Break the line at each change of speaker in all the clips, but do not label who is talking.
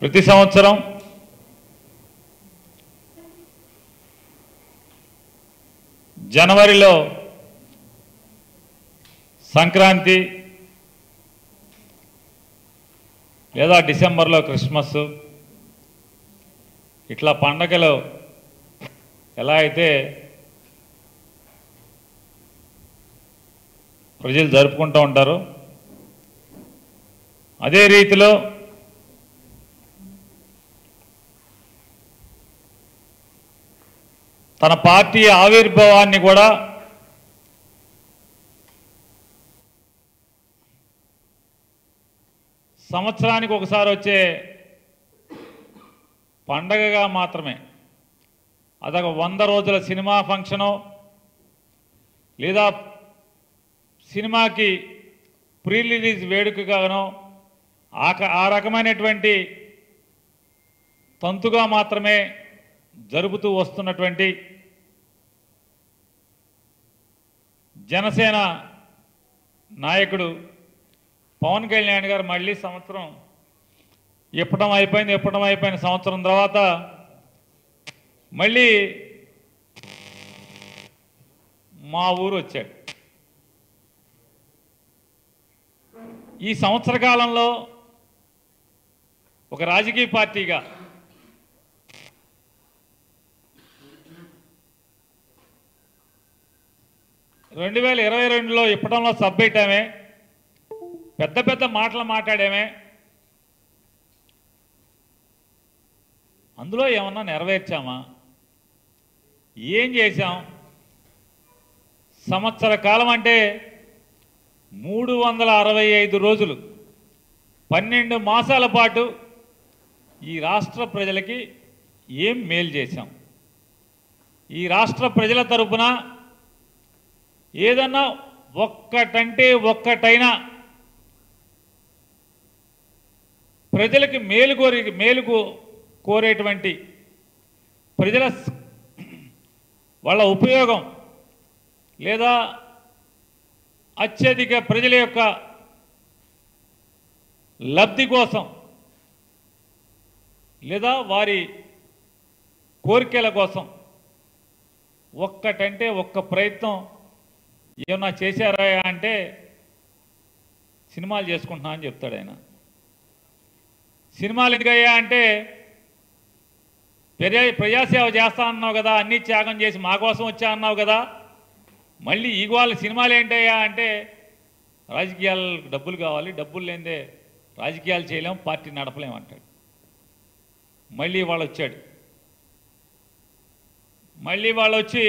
ప్రతి సంవత్సరం జనవరిలో సంక్రాంతి లేదా డిసెంబర్లో క్రిస్మస్ ఇట్లా పండగలు ఎలా అయితే ప్రజలు జరుపుకుంటూ ఉంటారు అదే రీతిలో తన పార్టీ ఆవిర్భావాన్ని కూడా సంవత్సరానికి ఒకసారి వచ్చే పండగగా మాత్రమే అదొక వంద రోజుల సినిమా ఫంక్షను లేదా సినిమాకి ప్రీ రిలీజ్ వేడుకగానో ఆ క- ఆ రకమైనటువంటి తంతుగా మాత్రమే జరుపుతూ వస్తున్నటువంటి జనసేన నాయకుడు పవన్ కళ్యాణ్ గారు మళ్ళీ సంవత్సరం ఇప్పటం అయిపోయింది ఇప్పటం అయిపోయిన సంవత్సరం తర్వాత మళ్ళీ మా ఊరు వచ్చాడు ఈ సంవత్సర కాలంలో ఒక రాజకీయ పార్టీగా రెండు వేల ఇరవై రెండులో ఇప్పటంలో సబ్బెట్టామే పెద్ద పెద్ద మాటలు మాట్లాడామే అందులో ఏమన్నా నెరవేర్చామా ఏం చేశాం సంవత్సర కాలం అంటే మూడు వందల అరవై ఐదు రోజులు పన్నెండు మాసాల పాటు ఈ రాష్ట్ర ప్రజలకి ఏం మేలు చేశాం ఈ రాష్ట్ర ప్రజల తరపున ఏదన్నా ఒక్కటంటే ఒక్కటైనా ప్రజలకి మేలు కోరి మేలు కో- కోరేటువంటి ప్రజల స్- వాళ్ళ ఉపయోగం లేదా అత్యధిక ప్రజల యొక్క లబ్ధి కోసం లేదా వారి కోరికల కోసం ఒక్కటంటే ఒక్క ప్రయత్నం ఏమన్నా చేశారా అంటే సినిమాలు చేసుకుంటున్నా అని చెప్తాడు ఆయన సినిమాలు ఎందుకయ్యా అంటే ప్రజా ప్రజాసేవ చేస్తా అన్నావు కదా అన్నీ త్యాగం చేసి మా కోసం వచ్చా అన్నావు కదా మళ్ళీ ఈ వాళ్ళ సినిమాలు ఏంటయ్యా అంటే రాజకీయాలు డబ్బులు కావాలి డబ్బులు లేదే రాజకీయాలు చేయలేం పార్టీ నడపలేం అంటాడు మళ్ళీ వాళ్ళు వచ్చాడు మళ్ళీ వాళ్ళు వచ్చి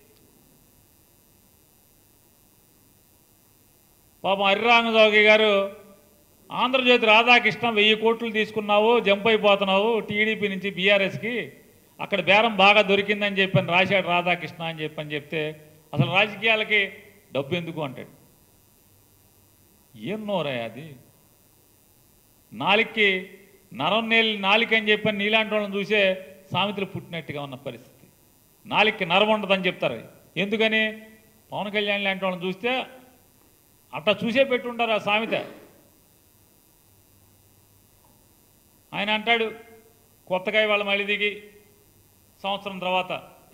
పాపం హరిరామజోగి గారు ఆంధ్రజ్యోతి రాధాకృష్ణ వెయ్యి కోట్లు తీసుకున్నావు జంప్ అయిపోతున్నావు టీడీపీ నుంచి బీఆర్ఎస్కి అక్కడ బేరం బాగా దొరికిందని చెప్పని రాశాడు రాధాకృష్ణ అని చెప్పని చెప్తే అసలు రాజకీయాలకి డబ్బు ఎందుకు అంటాడు ఏం నోరా అది నాలికి నరం నేలి నాలిక అని చెప్పని నీలాంటి వాళ్ళని చూసే సామెతలు పుట్టినట్టుగా ఉన్న పరిస్థితి నాలికి నరం ఉండదని చెప్తారు ఎందుకని పవన్ కళ్యాణ్ లాంటి వాళ్ళని చూస్తే అట్లా చూసే పెట్టుంటారు ఆ సామెత ఆయన అంటాడు కొత్తగా ఇవాళ మళ్ళీ దిగి సంవత్సరం తర్వాత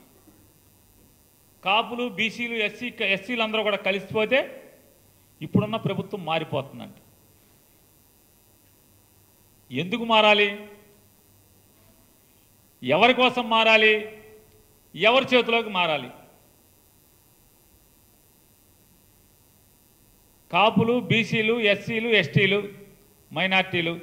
కాపులు బీసీలు ఎస్సీ ఎస్సీలు అందరూ కూడా కలిసిపోతే ఇప్పుడున్న ప్రభుత్వం మారిపోతుందంట ఎందుకు మారాలి ఎవరి కోసం మారాలి ఎవరి చేతిలోకి మారాలి కాపులు బీసీలు ఎస్సీలు ఎస్టీలు మైనార్టీలు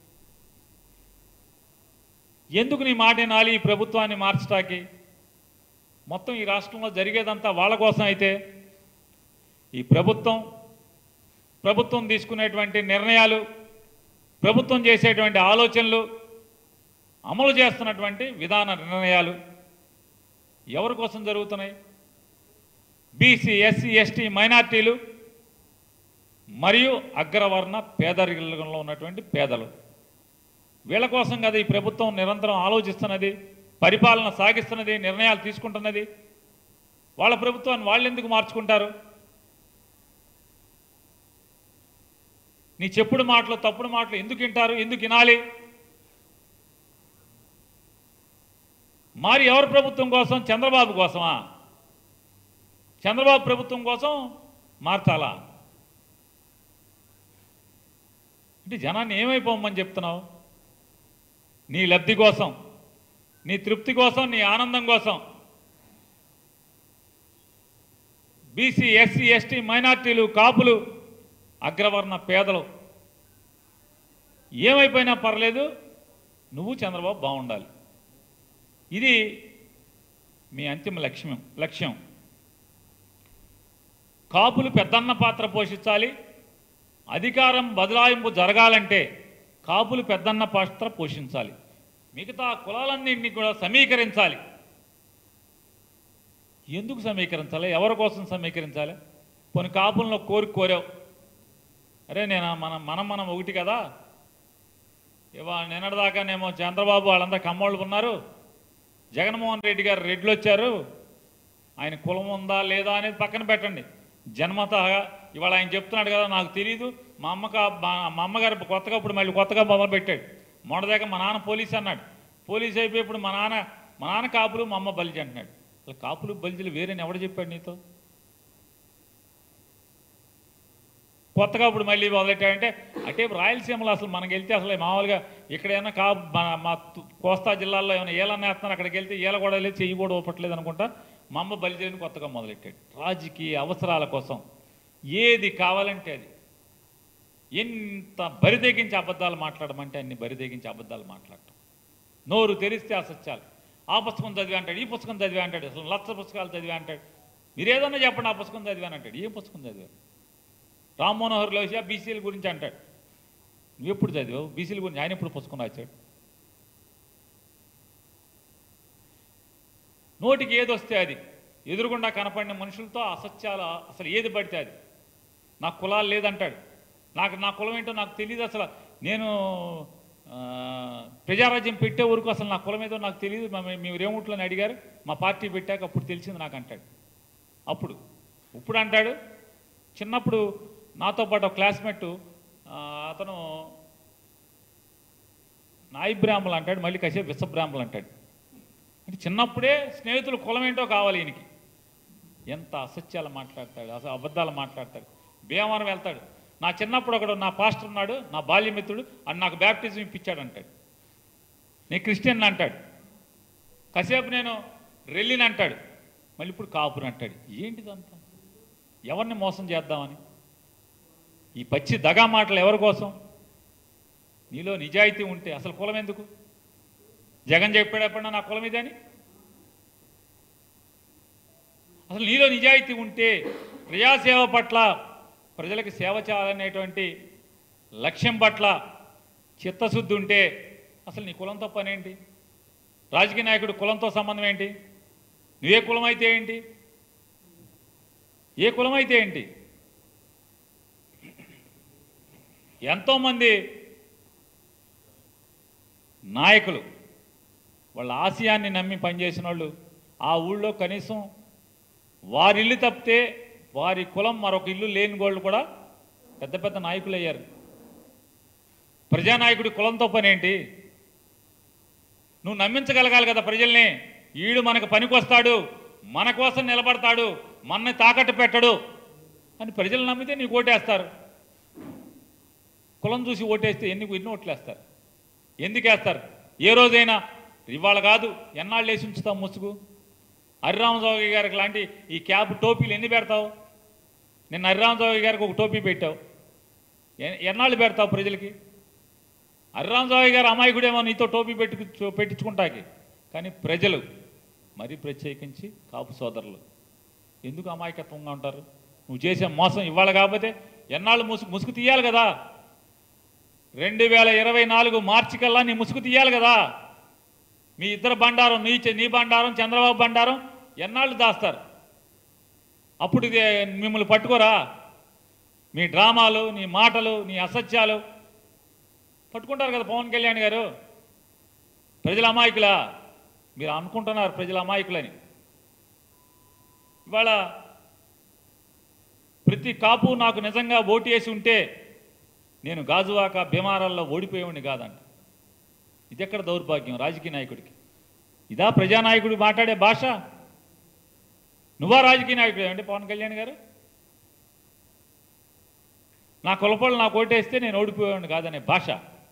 ఎందుకు నీ మాట వినాలి ఈ ప్రభుత్వాన్ని మార్చటానికి మొత్తం ఈ రాష్ట్రంలో జరిగేదంతా వాళ్ళ కోసం అయితే ఈ ప్రభుత్వం ప్రభుత్వం తీసుకునేటువంటి నిర్ణయాలు ప్రభుత్వం చేసేటువంటి ఆలోచనలు అమలు చేస్తున్నటువంటి విధాన నిర్ణయాలు ఎవరి కోసం జరుగుతున్నాయి బీసీ ఎస్సీ ఎస్టీ మైనార్టీలు మరియు అగ్రవర్ణ పేదరికంలో ఉన్నటువంటి పేదలు వీళ్ళ కోసం కదా ఈ ప్రభుత్వం నిరంతరం ఆలోచిస్తున్నది పరిపాలన సాగిస్తున్నది నిర్ణయాలు తీసుకుంటున్నది వాళ్ళ ప్రభుత్వాన్ని వాళ్ళు ఎందుకు మార్చుకుంటారు నీ చెప్పుడు మాటలు తప్పుడు మాటలు ఎందుకు వింటారు ఎందుకు వినాలి మరి ఎవరి ప్రభుత్వం కోసం చంద్రబాబు కోసమా చంద్రబాబు ప్రభుత్వం కోసం మార్చాలా అంటే జనాన్ని ఏమైపోమని చెప్తున్నావు నీ లబ్ధి కోసం నీ తృప్తి కోసం నీ ఆనందం కోసం బీసీ ఎస్సీ ఎస్టీ మైనార్టీలు కాపులు అగ్రవర్ణ పేదలు ఏమైపోయినా పర్లేదు నువ్వు చంద్రబాబు బాగుండాలి ఇది మీ అంతిమ లక్ష్యం లక్ష్యం కాపులు పెద్దన్న పాత్ర పోషించాలి అధికారం బదలాయింపు జరగాలంటే కాపులు పెద్దన్న పాత్ర పోషించాలి మిగతా కులాలన్నింటినీ కూడా సమీకరించాలి ఎందుకు సమీకరించాలి ఎవరి కోసం సమీకరించాలి కొన్ని కాపులను కోరి కోరావు అరే నేను మనం మనం మనం ఒకటి కదా ఇవా నిన్నటిదాకానేమో చంద్రబాబు వాళ్ళంతా కమ్మోళ్ళు ఉన్నారు జగన్మోహన్ రెడ్డి గారు రెడ్లు వచ్చారు ఆయన కులం ఉందా లేదా అనేది పక్కన పెట్టండి జన్మత ఇవాళ ఆయన చెప్తున్నాడు కదా నాకు తెలియదు మా అమ్మక మా- మా అమ్మగారు కొత్తగా ఇప్పుడు మళ్ళీ కొత్తగా మొదలు పెట్టాడు మొన్నదాకా మా నాన్న పోలీస్ అన్నాడు పోలీస్ అయిపోయి ఇప్పుడు మా నాన్న మా నాన్న కాపులు మా అమ్మ బలిజి అంటున్నాడు అసలు కాపులు బలిజీలు వేరేని ఎవడు చెప్పాడు నీతో కొత్తగా ఇప్పుడు మళ్ళీ మొదలెట్టాడంటే అంటే రాయలసీమలో అసలు మనకి వెళ్తే అసలు మామూలుగా ఇక్కడైనా కా మన- మా తు- కోస్తా జిల్లాల్లో ఏమైనా ఏలన్నా వేస్తున్నారు అక్కడికి వెళ్తే ఏల కూడా లేదు చెయ్యి కూడా ఊపట్లేదు అనుకుంటా మా అమ్మ బలిజీని కొత్తగా మొదలెట్టాడు రాజకీయ అవసరాల కోసం ఏది కావాలంటే అది ఎంత బరిదెగించి అబద్ధాలు మాట్లాడమంటే అన్ని బరిదెగించి అబద్ధాలు మాట్లాడటం నోరు తెరిస్తే అసత్యాలు ఆ పుస్తకం చదివి అంటాడు ఈ పుస్తకం చదివి అంటాడు అసలు లక్ష పుస్తకాలు చదివి అంటాడు మీరు ఏదన్నా చెప్పండి ఆ పుస్తకం చదివాను అంటాడు ఏ పుస్తకం చదివారు రామ్ మనోహర్ లోహియా బీసీల గురించి అంటాడు నువ్వు ఎప్పుడు చదివావు బీసీల గురించి ఆయన ఎప్పుడు పుస్తకం రాశాడు నోటికి ఏది వస్తే అది ఎదురుగుండా కనపడిన మనుషులతో అసత్యాలు అసలు ఏది పడితే అది నాకు కులాలు లేదంటాడు నాకు నా కులం ఏంటో నాకు తెలియదు అసలు నేను ఆ, ప్రజారాజ్యం పెట్టే వరకు అసలు నా కులం ఏదో నాకు తెలియదు మేము మేము రేముట్లని అడిగారు మా పార్టీ పెట్టాక అప్పుడు తెలిసింది నాకు అంటాడు అప్పుడు ఇప్పుడు అంటాడు చిన్నప్పుడు నాతో పాటు ఒక క్లాస్మేట్ ఆ, అతను నాయి బ్రాహ్మలు అంటాడు మళ్ళీ కాసేపు విశ్వ బ్రాహ్మలు అంటాడు అంటే చిన్నప్పుడే స్నేహితులు కులం ఏంటో కావాలి ఈయనకి ఎంత అసత్యాలు మాట్లాడతాడు అసలు అబద్ధాలు మాట్లాడతాడు భీమవరం వెళ్తాడు నా చిన్నప్పుడు ఒకడు నా పాస్టర్ ఉన్నాడు నా బాల్యమిత్రుడు అని నాకు బ్యాప్టిజం ఇప్పించాడు అంటాడు నేను క్రిస్టియన్ అంటాడు కాసేపు నేను రెల్లిని అంటాడు మళ్ళీ ఇప్పుడు కాపుని అంటాడు ఏంటిదంతా ఎవరిని మోసం చేద్దామని ఈ పచ్చి దగా మాటలు ఎవరి కోసం నీలో నిజాయితీ ఉంటే అసలు కులం ఎందుకు జగన్ చెప్పాడు ఎప్పుడన్నా నా కులం ఇదని అసలు నీలో నిజాయితీ ఉంటే ప్రజాసేవ పట్ల ప్రజలకు సేవ చేయాలనేటువంటి లక్ష్యం పట్ల చిత్తశుద్ధి ఉంటే అసలు నీ కులంతో పని ఏంటి రాజకీయ నాయకుడు కులంతో సంబంధం ఏంటి నువ్వే కులం అయితే ఏంటి ఏ కులం అయితే ఏంటి ఎంతోమంది నాయకులు వాళ్ళ ఆశయాన్ని నమ్మి పనిచేసిన వాళ్ళు ఆ ఊళ్ళో కనీసం వారి ఇల్లు తప్పితే వారి కులం మరొక ఇల్లు లేని వాళ్ళు కూడా పెద్ద పెద్ద నాయకులు అయ్యారు ప్రజానాయకుడి కులంతో పని ఏంటి నువ్వు నమ్మించగలగాలి కదా ప్రజల్ని ఈడు మనకు పనికొస్తాడు మన కోసం నిలబడతాడు మనని తాకట్టు పెట్టడు అని ప్రజలు నమ్మితే నీకు ఓటేస్తారు కులం చూసి ఓటేస్తే ఎన్ని ఎన్ని ఓట్లు వేస్తారు ఎందుకు వేస్తారు ఏ రోజైనా ఇవాళ కాదు ఎన్నాళ్ళు వేసి ఉంచుతావు ముసుగు హరిరామజోగి గారికి లాంటి ఈ క్యాప్ టోపీలు ఎన్ని పెడతావు నిన్న హరిరామజోగి గారికి ఒక టోపీ పెట్టావు ఎ- ఎన్నాళ్ళు పెడతావు ప్రజలకి హరిరామజోగి గారు అమాయకుడేమో నీతో టోపీ పెట్టు పెట్టించుకుంటాకి కానీ ప్రజలు మరీ ప్రత్యేకించి కాపు సోదరులు ఎందుకు అమాయకత్వంగా ఉంటారు నువ్వు చేసే మోసం ఇవాళ కాకపోతే ఎన్నాళ్ళు ముసుగు ముసుగు తీయాలి కదా రెండు వేల ఇరవై నాలుగు మార్చి కల్లా నీ ముసుగు తీయాలి కదా మీ ఇద్దరు బండారం నీ చె- నీ బండారం చంద్రబాబు బండారం ఎన్నాళ్ళు దాస్తారు అప్పుడు ఇది మిమ్మల్ని పట్టుకోరా మీ డ్రామాలు నీ మాటలు నీ అసత్యాలు పట్టుకుంటారు కదా పవన్ కళ్యాణ్ గారు ప్రజల అమాయకులా మీరు అనుకుంటున్నారు ప్రజల అమాయకులని ఇవాళ ప్రతి కాపు నాకు నిజంగా ఓటు వేసి ఉంటే నేను గాజువాక భీమారాల్లో ఓడిపోయేవాడిని కాదంట ఇది ఎక్కడ దౌర్భాగ్యం రాజకీయ నాయకుడికి ఇదా ప్రజానాయకుడు మాట్లాడే భాష నువ్వా రాజకీయ నాయకుడు అంటే పవన్ కళ్యాణ్ గారు నా కులపళ్ళు నాకు ఓటేస్తే నేను ఓడిపోయాను కాదనే భాష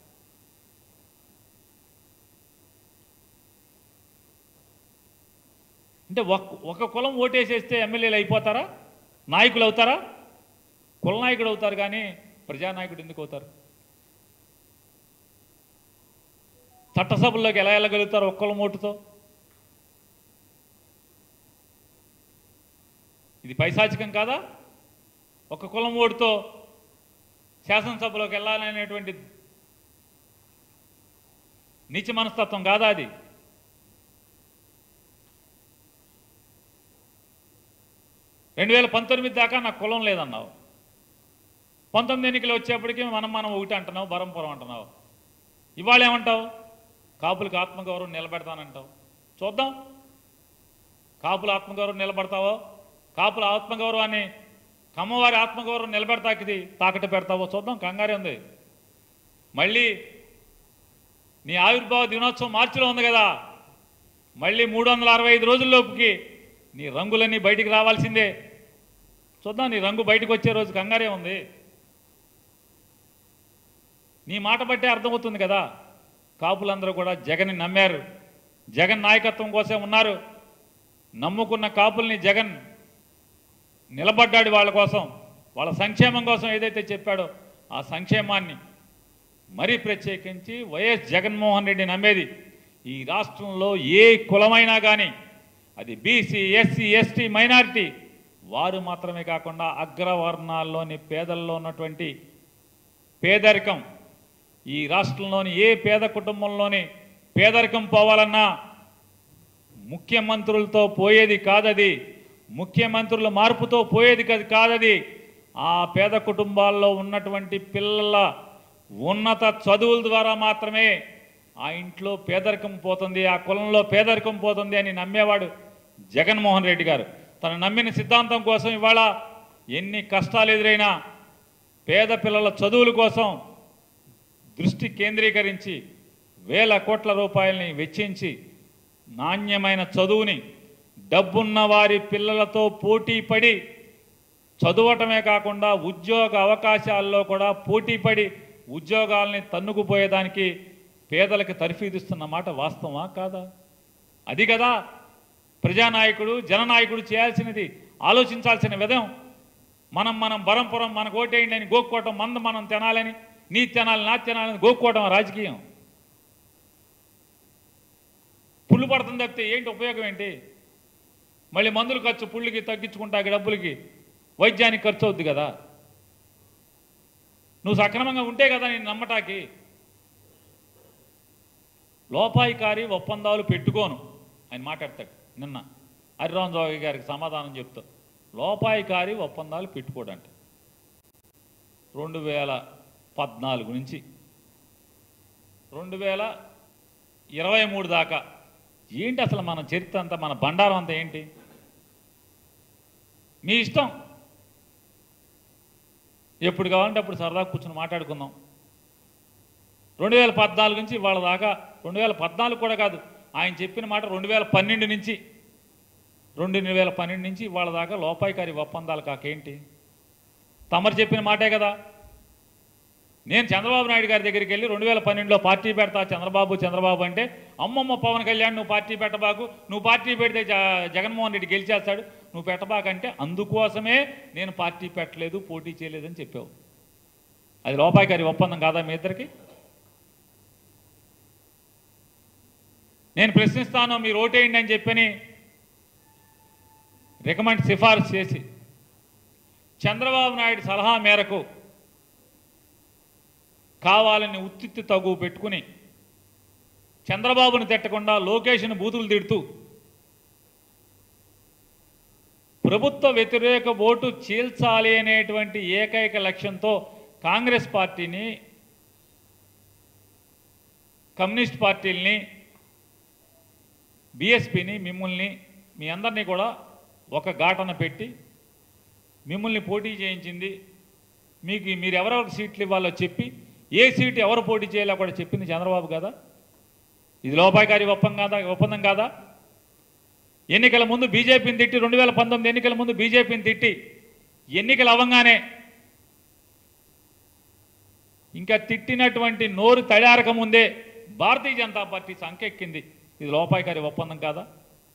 అంటే ఒక ఒక కులం ఓటేసేస్తే ఎమ్మెల్యేలు అయిపోతారా నాయకులు అవుతారా కుల నాయకుడు అవుతారు కానీ ప్రజానాయకుడు ఎందుకు అవుతారు చట్టసభల్లోకి ఎలా వెళ్ళగలుగుతారు ఒక్క కులం ఓటుతో ఇది పైశాచికం కాదా ఒక కులం ఓటుతో శాసనసభలోకి వెళ్ళాలనేటువంటి నీచ మనస్తత్వం కాదా అది రెండు వేల పంతొమ్మిది దాకా నాకు కులం లేదన్నావు పంతొమ్మిది ఎన్నికలు వచ్చేప్పటికి మనం మనం ఒకటి అంటున్నావు బరంపురం అంటున్నావు ఇవాళ ఏమంటావు కాపులకు ఆత్మగౌరవం నిలబెడతానంటావు చూద్దాం కాపుల ఆత్మగౌరవం నిలబడతావో కాపుల ఆత్మగౌరవాన్ని కమ్మవారి ఆత్మగౌరవం నిలబెడతాకిది తాకట్టు పెడతావో చూద్దాం కంగారే ఉంది మళ్ళీ నీ ఆవిర్భావ దినోత్సవం మార్చిలో ఉంది కదా మళ్ళీ మూడు వందల అరవై ఐదు రోజుల్లోపుకి నీ రంగులన్నీ బయటికి రావాల్సిందే చూద్దాం నీ రంగు బయటకు వచ్చే రోజు కంగారే ఉంది నీ మాట బట్టే అర్థమవుతుంది కదా కాపులందరూ కూడా జగన్ని నమ్మారు జగన్ నాయకత్వం కోసం ఉన్నారు నమ్ముకున్న కాపుల్ని జగన్ నిలబడ్డాడు వాళ్ళ కోసం వాళ్ళ సంక్షేమం కోసం ఏదైతే చెప్పాడో ఆ సంక్షేమాన్ని మరీ ప్రత్యేకించి వైఎస్ జగన్మోహన్ రెడ్డి నమ్మేది ఈ రాష్ట్రంలో ఏ కులమైనా కానీ అది బీసీ ఎస్సీ ఎస్టీ మైనారిటీ వారు మాత్రమే కాకుండా అగ్రవర్ణాల్లోని పేదల్లో ఉన్నటువంటి పేదరికం ఈ రాష్ట్రంలోని ఏ పేద కుటుంబంలోని పేదరికం పోవాలన్నా ముఖ్యమంత్రులతో పోయేది కాదది ముఖ్యమంత్రుల మార్పుతో పోయేది కాదు కాదది ఆ పేద కుటుంబాల్లో ఉన్నటువంటి పిల్లల ఉన్నత చదువుల ద్వారా మాత్రమే ఆ ఇంట్లో పేదరికం పోతుంది ఆ కులంలో పేదరికం పోతుంది అని నమ్మేవాడు జగన్మోహన్ రెడ్డి గారు తను నమ్మిన సిద్ధాంతం కోసం ఇవాళ ఎన్ని కష్టాలు ఎదురైనా పేద పిల్లల చదువుల కోసం దృష్టి కేంద్రీకరించి వేల కోట్ల రూపాయలని వెచ్చించి నాణ్యమైన చదువుని డబ్బున్న వారి పిల్లలతో పోటీ పడి చదవటమే కాకుండా ఉద్యోగ అవకాశాల్లో కూడా పోటీ పడి ఉద్యోగాల్ని తన్నుకుపోయేదానికి పేదలకు తర్ఫీదిస్తున్న మాట వాస్తవమా కాదా అది కదా ప్రజానాయకుడు జననాయకుడు చేయాల్సినది ఆలోచించాల్సిన విధం మనం మనం బరంపురం మనకు ఓటేయండి అని గోక్కోవటం మంద మనం తినాలని నీ తినాలి నా తినాలని గోక్కోవటం రాజకీయం పుల్లు పడుతుంది తప్పితే ఏంటి ఉపయోగం ఏంటి మళ్ళీ మందుల ఖర్చు పుళ్ళుకి తగ్గించుకుంటాకి డబ్బులకి వైద్యానికి ఖర్చు అవుద్ది కదా నువ్వు సక్రమంగా ఉంటే కదా నేను నమ్మటాకి లోపాయికారి ఒప్పందాలు పెట్టుకోను ఆయన మాట్లాడతాడు నిన్న హరిరామ్ జోగి గారికి సమాధానం చెప్తా లోపాయికారి ఒప్పందాలు పెట్టుకోడంట రెండు వేల పద్నాలుగు నుంచి రెండు వేల ఇరవై మూడు దాకా ఏంటి అసలు మన చరిత్ర అంతా మన బండారం అంతా ఏంటి మీ ఇష్టం ఎప్పుడు కావాలంటే అప్పుడు సరదా కూర్చొని మాట్లాడుకుందాం రెండు వేల పద్నాలుగు నుంచి వాళ్ళ దాకా రెండు వేల పద్నాలుగు కూడా కాదు ఆయన చెప్పిన మాట రెండు వేల పన్నెండు నుంచి రెండు వేల పన్నెండు నుంచి వాళ్ళ దాకా లోపాయికారి ఒప్పందాలు కాకేంటి తమరు చెప్పిన మాటే కదా నేను చంద్రబాబు నాయుడు గారి దగ్గరికి వెళ్ళి రెండు వేల పన్నెండులో పార్టీ పెడతా చంద్రబాబు చంద్రబాబు అంటే అమ్మమ్మ పవన్ కళ్యాణ్ నువ్వు పార్టీ పెట్టబాకు నువ్వు పార్టీ పెడితే జ- జగన్మోహన్ రెడ్డి గెలిచేస్తాడు నువ్వు పెట్టబాకంటే అందుకోసమే నేను పార్టీ పెట్టలేదు పోటీ చేయలేదని చెప్పావు అది లోపాయికారి ఒప్పందం కాదా మీ ఇద్దరికి నేను ప్రశ్నిస్తాను మీరు ఓటేయండి అని చెప్పని రికమెండ్ సిఫారసు చేసి చంద్రబాబు నాయుడు సలహా మేరకు కావాలని ఉత్తిత్తి తగు పెట్టుకుని చంద్రబాబును తిట్టకుండా లోకేష్ను బూతులు తిడుతూ ప్రభుత్వ వ్యతిరేక ఓటు చీల్చాలి అనేటువంటి ఏకైక లక్ష్యంతో కాంగ్రెస్ పార్టీని కమ్యూనిస్ట్ పార్టీల్ని బీఎస్పీని మిమ్మల్ని మీ అందరినీ కూడా ఒక ఘాటన పెట్టి మిమ్మల్ని పోటీ చేయించింది మీకు మీరు ఎవరెవరికి సీట్లు ఇవ్వాలో చెప్పి ఏ సీటు ఎవరు పోటీ చేయాలో కూడా చెప్పింది చంద్రబాబు కదా ఇది లోపాయకారి ఒప్పందం కాదా ఒప్పందం కాదా ఎన్నికల ముందు బీజేపీని తిట్టి రెండు వేల పంతొమ్మిది ఎన్నికల ముందు బీజేపీని తిట్టి ఎన్నికలు అవ్వంగానే ఇంకా తిట్టినటువంటి నోరు తడారక ముందే భారతీయ జనతా పార్టీ సంకెక్కింది ఇది లోపాయకారి ఒప్పందం కాదా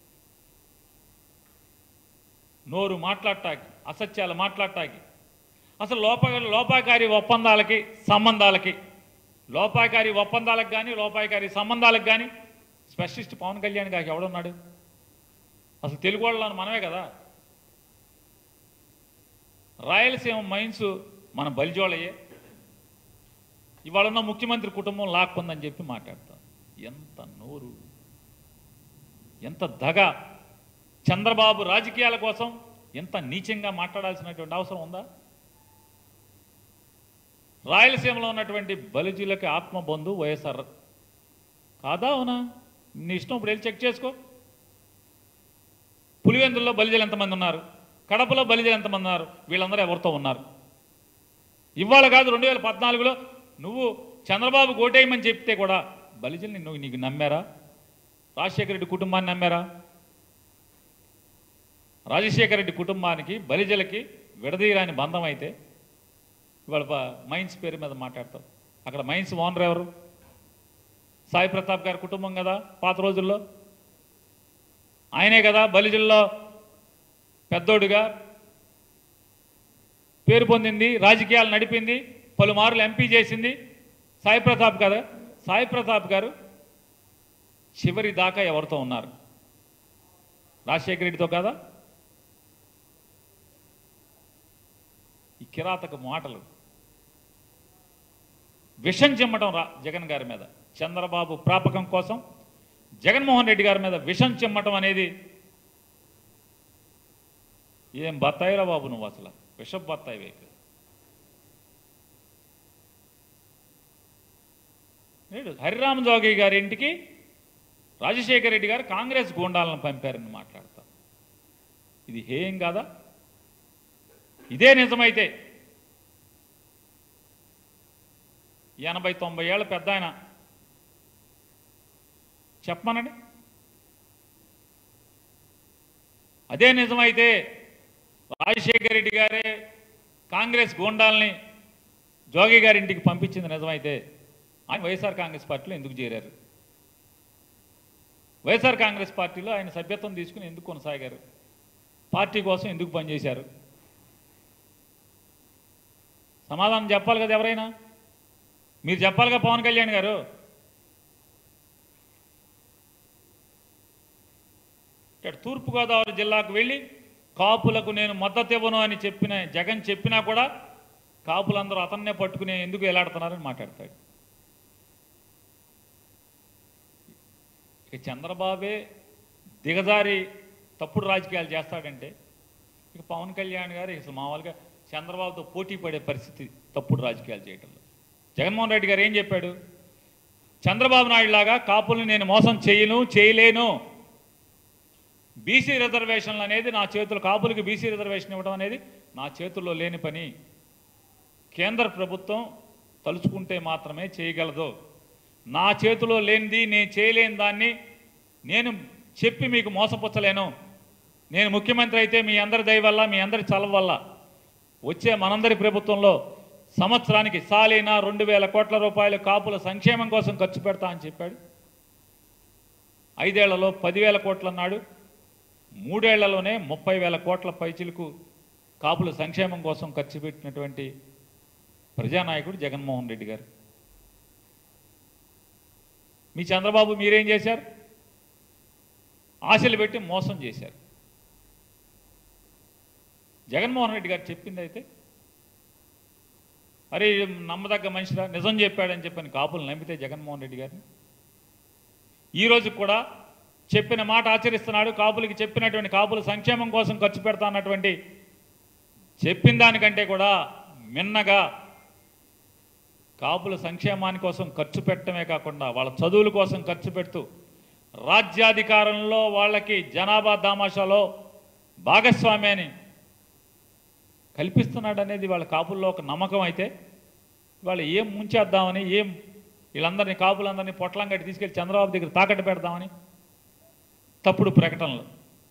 నోరు మాట్లాడటానికి అసత్యాలు మాట్లాడటానికి అసలు లోప లోపాయకారి ఒప్పందాలకి సంబంధాలకి లోపాయకారి ఒప్పందాలకు కానీ లోపాయకారి సంబంధాలకు కానీ స్పెషలిస్ట్ పవన్ కళ్యాణ్ గారికి ఎవడున్నాడు అసలు తెలుగు వాళ్ళని మనమే కదా రాయలసీమ మైన్స్ మన బలిజోళయ్యే ఇవాళ ఉన్న ముఖ్యమంత్రి కుటుంబం లాక్కుందని చెప్పి మాట్లాడతాం ఎంత నోరు ఎంత దగ చంద్రబాబు రాజకీయాల కోసం ఎంత నీచంగా మాట్లాడాల్సినటువంటి అవసరం ఉందా రాయలసీమలో ఉన్నటువంటి బలిజీలకి ఆత్మబంధు వైఎస్ఆర్ కాదా అవునా నీ ఇష్టం ఇప్పుడు వెళ్ళి చెక్ చేసుకో పులివెందుల్లో బలిజలు ఎంతమంది ఉన్నారు కడపలో బలిజలు ఎంతమంది ఉన్నారు వీళ్ళందరూ ఎవరితో ఉన్నారు ఇవాళ కాదు రెండు వేల పద్నాలుగులో నువ్వు చంద్రబాబు కోటేయమని చెప్తే కూడా బలిజల్ని నువ్వు నీకు నమ్మారా రాజశేఖర రెడ్డి కుటుంబాన్ని నమ్మారా రాజశేఖర రెడ్డి కుటుంబానికి బలిజలకి విడదీయరాని బంధం అయితే ఇవాళ ప- మైన్స్ పేరు మీద మాట్లాడతాం అక్కడ మైన్స్ ఓనర్ ఎవరు సాయి ప్రతాప్ గారి కుటుంబం కదా పాత రోజుల్లో ఆయనే కదా బలిజల్లో పెద్దోడుగా పేరు పొందింది రాజకీయాలు నడిపింది పలుమార్లు ఎంపీ చేసింది సాయి ప్రతాప్ కదా సాయి ప్రతాప్ గారు చివరి దాకా ఎవరితో ఉన్నారు రాజశేఖర రెడ్డితో కదా ఈ కిరాతక మాటలు విషం చిమ్మటం రా జగన్ గారి మీద చంద్రబాబు ప్రాపకం కోసం జగన్మోహన్ రెడ్డి గారి మీద విషం చిమ్మటం అనేది ఏం బత్తాయిరా బాబు నువ్వు అసలు విషం బత్తాయి వేపు నేడు హరిరామ జోగి గారి ఇంటికి రాజశేఖర రెడ్డి గారు కాంగ్రెస్ గూండాలను పంపారని మాట్లాడతాం ఇది హేయం కాదా ఇదే నిజమైతే ఎనభై తొంభై ఏళ్ళ పెద్ద ఆయన చెప్పమనండి అదే నిజమైతే రాజశేఖర రెడ్డి గారే కాంగ్రెస్ గూండాల్ని జోగి గారి ఇంటికి పంపించింది నిజమైతే ఆయన వైఎస్ఆర్ కాంగ్రెస్ పార్టీలో ఎందుకు చేరారు వైఎస్ఆర్ కాంగ్రెస్ పార్టీలో ఆయన సభ్యత్వం తీసుకుని ఎందుకు కొనసాగారు పార్టీ కోసం ఎందుకు పనిచేశారు సమాధానం చెప్పాలి కదా ఎవరైనా మీరు చెప్పాలిగా పవన్ కళ్యాణ్ గారు ఇక్కడ తూర్పుగోదావరి జిల్లాకు వెళ్ళి కాపులకు నేను మద్దతు ఇవ్వను అని చెప్పిన జగన్ చెప్పినా కూడా కాపులందరూ అతన్నే పట్టుకుని ఎందుకు ఎలాడుతున్నారని మాట్లాడతాడు ఇక చంద్రబాబే దిగజారి తప్పుడు రాజకీయాలు చేస్తాడంటే ఇక పవన్ కళ్యాణ్ గారు అసలు మామూలుగా చంద్రబాబుతో పోటీ పడే పరిస్థితి తప్పుడు రాజకీయాలు చేయటంలో జగన్మోహన్ రెడ్డి గారు ఏం చెప్పాడు చంద్రబాబు నాయుడు లాగా కాపుల్ని నేను మోసం చేయను చేయలేను బీసీ రిజర్వేషన్లు అనేది నా చేతులు కాపులకి బీసీ రిజర్వేషన్ ఇవ్వడం అనేది నా చేతుల్లో లేని పని కేంద్ర ప్రభుత్వం తలుచుకుంటే మాత్రమే చేయగలదు నా చేతిలో లేనిది నేను చేయలేని దాన్ని నేను చెప్పి మీకు మోసపుచ్చలేను నేను ముఖ్యమంత్రి అయితే మీ అందరి దయ వల్ల మీ అందరి చలవ వల్ల వచ్చే మనందరి ప్రభుత్వంలో సంవత్సరానికి సాలీనా రెండు వేల కోట్ల రూపాయలు కాపుల సంక్షేమం కోసం ఖర్చు పెడతా అని చెప్పాడు ఐదేళ్లలో పదివేల కోట్లు అన్నాడు మూడేళ్లలోనే ముప్పై వేల కోట్ల పైచిలకు కాపుల సంక్షేమం కోసం ఖర్చు పెట్టినటువంటి ప్రజానాయకుడు జగన్మోహన్ రెడ్డి గారు మీ చంద్రబాబు మీరేం చేశారు ఆశలు పెట్టి మోసం చేశారు జగన్మోహన్ రెడ్డి గారు చెప్పింది అయితే అరే నమ్మదగ్గ మనిషిరా నిజం చెప్పాడని చెప్పని కాపులు నమ్మితే జగన్మోహన్ రెడ్డి గారిని ఈరోజు కూడా చెప్పిన మాట ఆచరిస్తున్నాడు కాపులకి చెప్పినటువంటి కాపుల సంక్షేమం కోసం ఖర్చు పెడతా అన్నటువంటి చెప్పిన దానికంటే కూడా మిన్నగా కాపుల సంక్షేమాని కోసం ఖర్చు పెట్టడమే కాకుండా వాళ్ళ చదువుల కోసం ఖర్చు పెడుతూ రాజ్యాధికారంలో వాళ్ళకి జనాభా దామాషాలో భాగస్వామ్యాన్ని కల్పిస్తున్నాడు అనేది వాళ్ళ కాపుల్లో ఒక నమ్మకం అయితే వాళ్ళు ఏం ముంచేద్దామని ఏం వీళ్ళందరినీ కాపులందరినీ పొట్లం కట్టి తీసుకెళ్ళి చంద్రబాబు దగ్గర తాకట్టు పెడదామని తప్పుడు ప్రకటనలు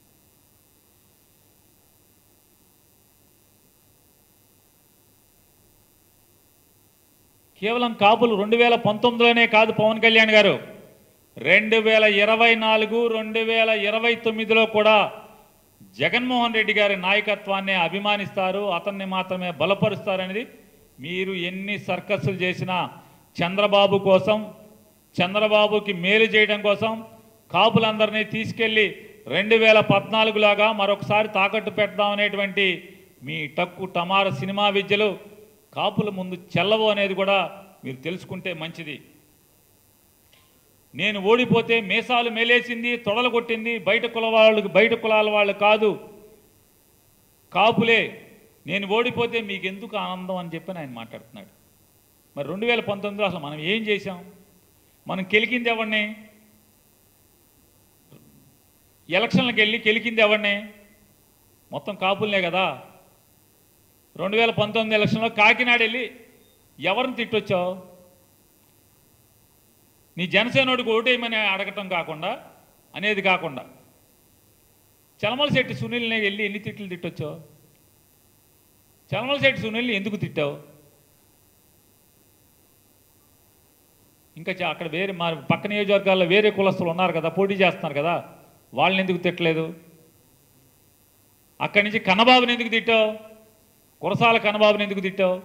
కేవలం కాపులు రెండు వేల పంతొమ్మిదిలోనే కాదు పవన్ కళ్యాణ్ గారు రెండు వేల ఇరవై నాలుగు రెండు వేల ఇరవై తొమ్మిదిలో కూడా జగన్మోహన్ రెడ్డి గారి నాయకత్వాన్ని అభిమానిస్తారు అతన్ని మాత్రమే బలపరుస్తారనేది మీరు ఎన్ని సర్కస్సులు చేసినా చంద్రబాబు కోసం చంద్రబాబుకి మేలు చేయడం కోసం కాపులందరినీ తీసుకెళ్లి రెండు వేల పద్నాలుగులాగా మరొకసారి తాకట్టు పెడదామనేటువంటి మీ టక్కు టమార సినిమా విద్యలు కాపుల ముందు చెల్లవు అనేది కూడా మీరు తెలుసుకుంటే మంచిది నేను ఓడిపోతే మీసాలు మేలేసింది తొడలు కొట్టింది బయట కుల వాళ్ళు బయట కులాల వాళ్ళు కాదు కాపులే నేను ఓడిపోతే మీకు ఎందుకు ఆనందం అని చెప్పి ఆయన మాట్లాడుతున్నాడు మరి రెండు వేల పంతొమ్మిదిలో అసలు మనం ఏం చేశాం మనం కెలికింది ఎవరిని ఎలక్షన్లకు వెళ్ళి కెలికింది ఎవరిని మొత్తం కాపులనే కదా రెండు వేల పంతొమ్మిది ఎలక్షన్లో కాకినాడ వెళ్ళి ఎవరిని తిట్టొచ్చావు నీ జనసేనోడికి ఓటేయమని అడగటం కాకుండా అనేది కాకుండా చలమల శెట్టి సునీల్ని వెళ్ళి ఎన్ని తిట్లు తిట్టొచ్చావు చలమల శెట్టి సునీల్ని ఎందుకు తిట్టావు ఇంకా చా- అక్కడ వేరే మా పక్క నియోజకవర్గాల్లో వేరే కులస్తులు ఉన్నారు కదా పోటీ చేస్తున్నారు కదా వాళ్ళని ఎందుకు తిట్టలేదు అక్కడి నుంచి కన్నబాబుని ఎందుకు తిట్టావు కురసాల కన్నబాబుని ఎందుకు తిట్టావు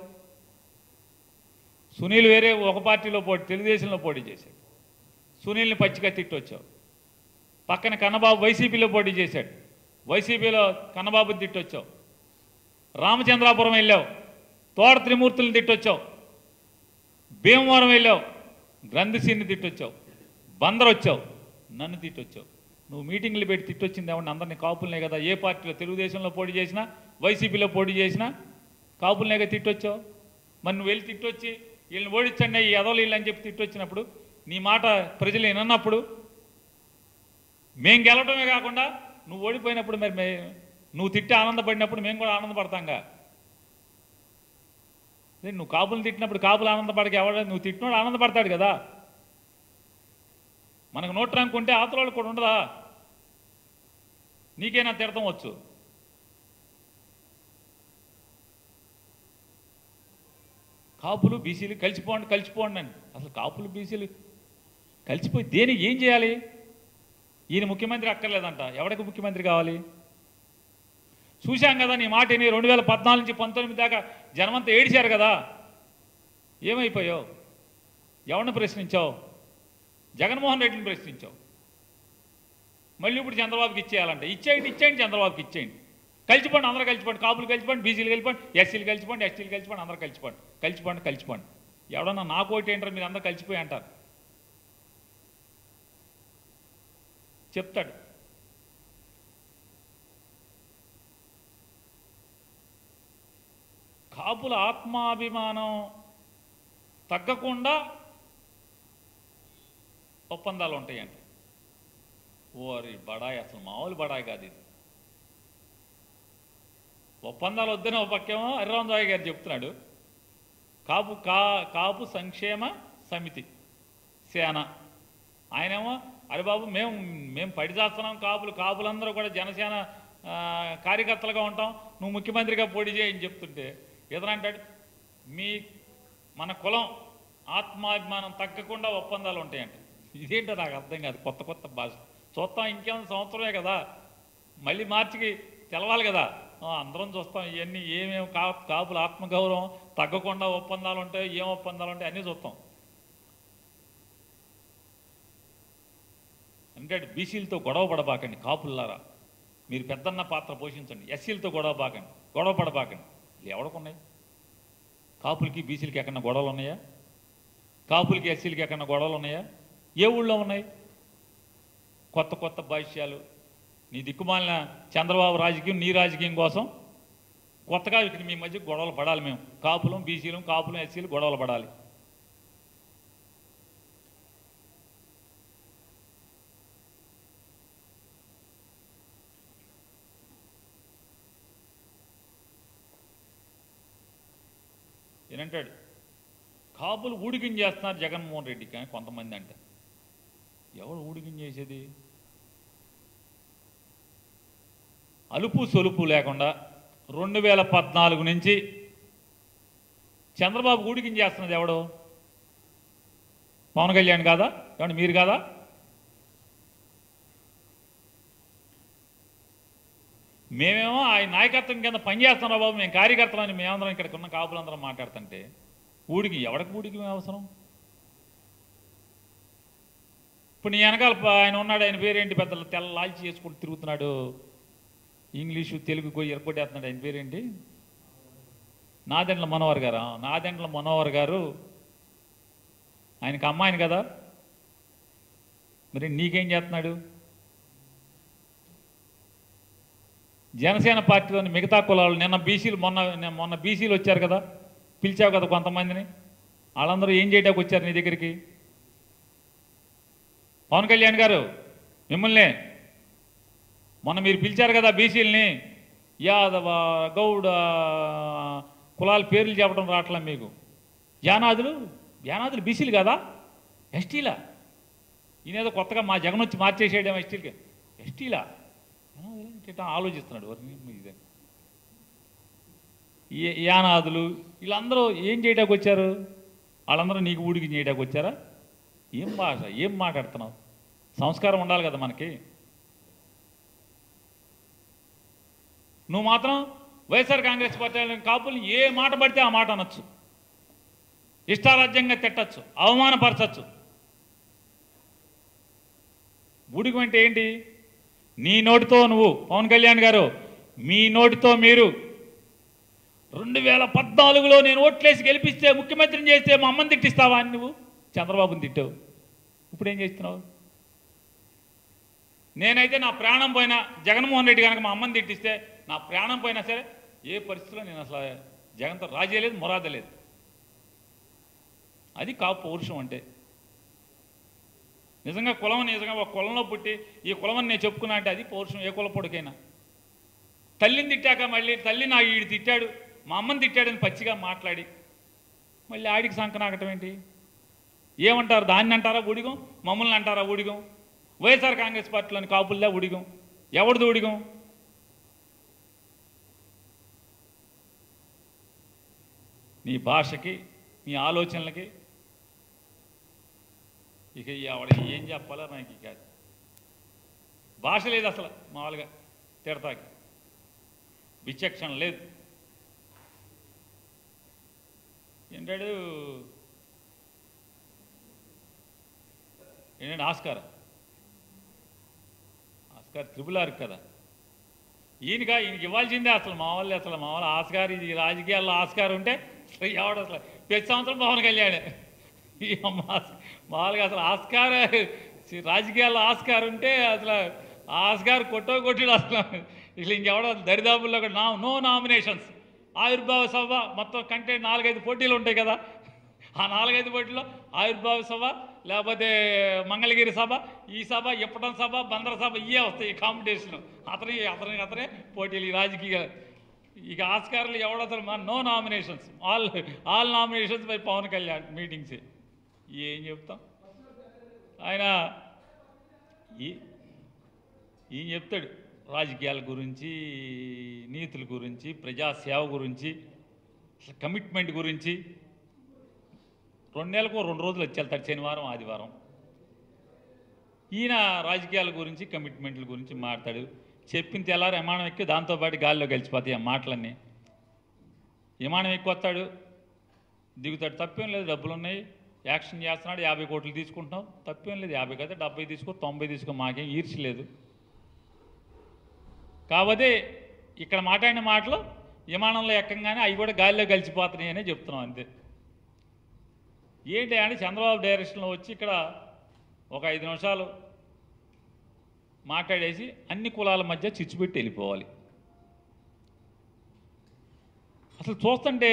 సునీల్ వేరే ఒక పార్టీలో పోటీ తెలుగుదేశంలో పోటీ చేశాడు సునీల్ని పచ్చిగా తిట్టొచ్చావు పక్కన కన్నబాబు వైసీపీలో పోటీ చేశాడు వైసీపీలో కన్నబాబుని తిట్టొచ్చావు రామచంద్రాపురం వెళ్ళావు తోట త్రిమూర్తులను తిట్టొచ్చావు భీమవరం వెళ్ళావు గ్రంథిసిని తిట్టొచ్చావు బందర్ వచ్చావు నన్ను తిట్టొచ్చావు నువ్వు మీటింగ్లు పెట్టి తిట్టొచ్చింది ఎవరిని అందరినీ కాపులనే కదా ఏ పార్టీలో తెలుగుదేశంలో పోటీ చేసినా వైసీపీలో పోటీ చేసినా కాపులనే కదా తిట్టొచ్చావు మరి నువ్వు వెళ్ళి తిట్టొచ్చి వీళ్ళని ఓడించండి ఈ ఎదవలు వీళ్ళు అని చెప్పి తిట్టొచ్చినప్పుడు నీ మాట ప్రజలు వినన్నప్పుడు మేం గెలవటమే కాకుండా నువ్వు ఓడిపోయినప్పుడు మరి మే- నువ్వు తిట్టి ఆనందపడినప్పుడు మేము కూడా ఆనందపడతాంగా అదే నువ్వు కాపులు తిట్టినప్పుడు కాపులు ఆనందపడక ఎవడ నువ్వు తిట్టినోడు ఆనందపడతాడు కదా మనకు నోట్ ర్యాంక్ ఉంటే ఆతలోళ్ళు కూడా ఉండదా నీకేనా తిడతాం వచ్చు కాపులు బీసీలు కలిసిపోండి కలిసిపోండి అని అసలు కాపులు బీసీలు కలిసిపోయి దేనికి ఏం చేయాలి ఈయన ముఖ్యమంత్రి అక్కర్లేదంట ఎవరికి ముఖ్యమంత్రి కావాలి చూశాం కదా నీ మాట నీ రెండు వేల పద్నాలుగు నుంచి పంతొమ్మిది దాకా జనమంతా ఏడిచారు కదా ఏమైపోయావు ఎవరిని ప్రశ్నించావు జగన్మోహన్ రెడ్డిని ప్రశ్నించావు మళ్ళీ ఇప్పుడు చంద్రబాబుకి ఇచ్చేయాలంట ఇచ్చేయండి ఇచ్చేయండి చంద్రబాబుకి ఇచ్చేయండి కలిసిపోండి అందరూ కలిసిపోండి కాపులు కలిసిపోండి బీసీలు కలిసిపోండి ఎస్సీలు కలిసిపోండి ఎస్టీలు కలిసిపోండి అందరూ కలిసిపోండి కలిసిపోండి కలిసిపోండి ఎవడన్నా నాకు ఓటు ఏంటారు మీరు అందరూ కలిసిపోయి అంటారు చెప్తాడు కాపుల ఆత్మాభిమానం తగ్గకుండా ఒప్పందాలు ఉంటాయంట ఓరి బడాయి అసలు మామూలు బడాయి కాదు ఇది ఒప్పందాలు వద్దని ఒక పక్కేమో హరిరామరావు గారు చెప్తున్నాడు కాపు కా కాపు సంక్షేమ సమితి సేన ఆయనేమో అరే బాబు మేము మేము పడి చేస్తున్నాం కాపులు కాపులందరూ కూడా జనసేన ఆ, కార్యకర్తలుగా ఉంటాం నువ్వు ముఖ్యమంత్రిగా పోటీ చేయని చెప్తుంటే ఎదురంటాడు మీ మన కులం ఆత్మాభిమానం తగ్గకుండా ఒప్పందాలు ఉంటాయంట ఇదేంటో నాకు అర్థం కాదు కొత్త కొత్త భాష చూస్తాం ఇంకేమైనా సంవత్సరమే కదా మళ్ళీ మార్చికి తెలవాలి కదా ఆ, అందరం చూస్తాం ఇవన్నీ ఏమేమి కా కాపుల ఆత్మగౌరవం తగ్గకుండా ఒప్పందాలు ఉంటాయి ఏం ఒప్పందాలు ఉంటాయి అన్నీ చూస్తాం అంటే బీసీలతో గొడవ పడబాకండి కాపుల్లారా మీరు పెద్దన్న పాత్ర పోషించండి ఎస్సీలతో గొడవ బాకండి గొడవ పడబాకండి ఎవడకున్నాయి కాపులకి బీసీలకి ఎక్కడన్నా గొడవలు ఉన్నాయా కాపులకి ఎస్సీలకి ఎక్కడన్నా గొడవలు ఉన్నాయా ఏ ఊళ్ళో ఉన్నాయి కొత్త కొత్త భాష్యాలు నీ దిక్కుమాలిన చంద్రబాబు రాజకీయం నీ రాజకీయం కోసం కొత్తగా ఇక్కడ మీ మధ్య గొడవలు పడాలి మేము కాపులం బీసీలం కాపులం ఎస్సీలు గొడవలు పడాలి ఏనంటాడు కాపులు ఊడికిం చేస్తున్నారు జగన్మోహన్ రెడ్డి కానీ కొంతమంది అంటే ఎవరు ఊడికిం చేసేది అలుపు సొలుపు లేకుండా రెండు వేల పద్నాలుగు నుంచి చంద్రబాబు ఊడికిం చేస్తున్నది ఎవడు పవన్ కళ్యాణ్ కాదా ఏమంటే మీరు కాదా మేమేమో ఆయన నాయకత్వం కింద పనిచేస్తున్నాం బాబు మేము కార్యకర్తలని మేమందరం ఇక్కడికి ఉన్న కాపులందరం మాట్లాడుతుంటే ఊడికి ఎవడికి ఊడికి అవసరం ఇప్పుడు నీ వెనకాల ప- ఆయన ఉన్నాడు ఆయన పేరేంటి పెద్ద తెల్ల లాల్చి చేసుకుంటూ తిరుగుతున్నాడు ఇంగ్లీషు తెలుగు పోయి ఎరగొట్టేస్తున్నాడు ఆయన పేరేంటి నాదెండ్ల మనోహర్ గారు నాదెండ్ల మనోహర్ గారు ఆయనకి అమ్మాయిని కదా మరి నీకేం చేస్తున్నాడు జనసేన పార్టీలోని మిగతా కులాలు నిన్న బీసీలు మొన్న నిన్న- మొన్న బీసీలు వచ్చారు కదా పిలిచావు కదా కొంతమందిని వాళ్ళందరూ ఏం చేయడానికి వచ్చారు నీ దగ్గరికి పవన్ కళ్యాణ్ గారు మిమ్మల్ని మొన్న మీరు పిలిచారు కదా బీసీలని యాదవ గౌడ కులాల పేర్లు చెప్పడం రావట్లే మీకు యానాదులు యానాదులు బీసీలు కదా ఎస్టీలా ఈయనేదో కొత్తగా మా జగన్ వచ్చి మార్చేసేయడం ఎస్టీలకి ఎస్టీలా యానాదులు అంటే ఇట్లా ఆలోచిస్తున్నాడు ఎవరిని ఇదే ఈ- యానాదులు వీళ్ళందరూ ఏం చేయడానికి వచ్చారు వాళ్ళందరూ నీకు ఊడికి చేయడానికి వచ్చారా ఏం భాష ఏం మాట్లాడుతున్నావు సంస్కారం ఉండాలి కదా మనకి నువ్వు మాత్రం వైఎస్ఆర్ కాంగ్రెస్ పార్టీ వాళ్ళని కాపులు ఏ మాట పడితే ఆ మాట అనొచ్చు ఇష్టారాజ్యంగా తిట్టచ్చు అవమానపరచచ్చు ఊడికి అంటే ఏంటి నీ నోటితో నువ్వు పవన్ కళ్యాణ్ గారు మీ నోటితో మీరు రెండు వేల పద్నాలుగులో నేను ఓట్లేసి గెలిపిస్తే ముఖ్యమంత్రిని చేస్తే మా అమ్మని తిట్టిస్తావా అని నువ్వు చంద్రబాబుని తిట్టావు ఇప్పుడు ఏం చేస్తున్నావు నేనైతే నా ప్రాణం పోయినా జగన్మోహన్ రెడ్డి కనుక మా అమ్మని తిట్టిస్తే నా ప్రాణం పోయినా సరే ఏ పరిస్థితిలో నేను అసలు జగన్తో రాజీ లేదు మొరాద లేదు అది కాపు పౌరుషం అంటే నిజంగా కులం నిజంగా ఒక కులంలో పుట్టి ఈ కులం అని నేను చెప్పుకున్నా అంటే అది పౌరుషం ఏ కులపొడికైనా తల్లిని తిట్టాక మళ్ళీ తల్లి నా ఈడు తిట్టాడు మా అమ్మని తిట్టాడని పచ్చిగా మాట్లాడి మళ్ళీ ఆడికి సంకనాకటం ఏంటి ఏమంటారు దాన్ని అంటారా ఊడిగం మమ్మల్ని అంటారా ఊడిగం వైఎస్ఆర్ కాంగ్రెస్ పార్టీలోని కాపుల్లా ఊడిగం ఎవరిది ఊడిగం నీ భాషకి నీ ఆలోచనలకి ఇక ఎవడ ఏం చెప్పాలో నాకు ఇక భాష లేదు అసలు మామూలుగా తిడతాకి విచక్షణ లేదు ఏంటాడు ఏంటంటే ఆస్కార్ ఆస్కార్ త్రిపుల్ ఆర్ కదా ఈయనగా ఈయనకి ఇవ్వాల్సిందే అసలు మా వాళ్ళు అసలు మా వాళ్ళు ఆస్కార్ ఇది రాజకీయాల్లో ఆస్కార్ ఉంటే అసలు ఎవడు అసలు ప్రతి సంవత్సరం పవన్ కళ్యాణ్ ఈ అమ్మ ఆస్- మామూలుగా అసలు ఆస్కార్ రాజకీయాల్లో ఆస్కార్ ఉంటే అసలు ఆ ఆస్కార్ కొట్టో కొట్టిడు అసలు ఇట్లా ఇంకెవడో దరిదాపుల్లో కూడా నా నో నామినేషన్స్ ఆవిర్భావ సభ మొత్తం కంటే నాలుగైదు పోటీలు ఉంటాయి కదా ఆ నాలుగైదు పోటీలో ఆవిర్భావ సభ లేకపోతే మంగళగిరి సభ ఈ సభ ఇప్పటం సభ బందర సభ ఇవే వస్తాయి కాంపిటీషన్ అతని అతని అతనే పోటీలు ఈ రాజకీయ ఇక ఆస్కార్లు ఎవడసలు మన no nominations all all nominations by Pawan Kalyan meetings ఏం చెప్తాం ఆయన ఈ ఈయన చెప్తాడు రాజకీయాల గురించి నీతుల గురించి ప్రజాసేవ గురించి అసలు కమిట్మెంట్ గురించి రెండు నెలలకు రెండు రోజులు వచ్చి వెళ్తాడు శనివారం ఆదివారం ఈయన రాజకీయాల గురించి కమిట్మెంట్ల గురించి మాట్లాడు చెప్పిన తెల్లారి విమానం ఎక్కి దాంతోపాటు గాలిలో గెలిచిపోతాయి ఆ మాటలన్నీ విమానం ఎక్కువ వస్తాడు దిగుతాడు తప్పేం లేదు డబ్బులు ఉన్నాయి యాక్షన్ చేస్తున్నాడు యాభై కోట్లు తీసుకుంటున్నాం తప్పేం లేదు యాభై కదా డెబ్బై తీసుకో తొంభై తీసుకో మాకేం ఈర్చి లేదు కాకపోతే ఇక్కడ మాట్లాడిన మాటలు విమానంలో ఎక్కంగానే అవి కూడా గాలిలో కలిసిపోతున్నాయి అనే చెప్తున్నాం అంతే ఏంటి అంటే చంద్రబాబు డైరెక్షన్లో వచ్చి ఇక్కడ ఒక ఐదు నిమిషాలు మాట్లాడేసి అన్ని కులాల మధ్య చిచ్చుపెట్టి వెళ్ళిపోవాలి అసలు చూస్తుంటే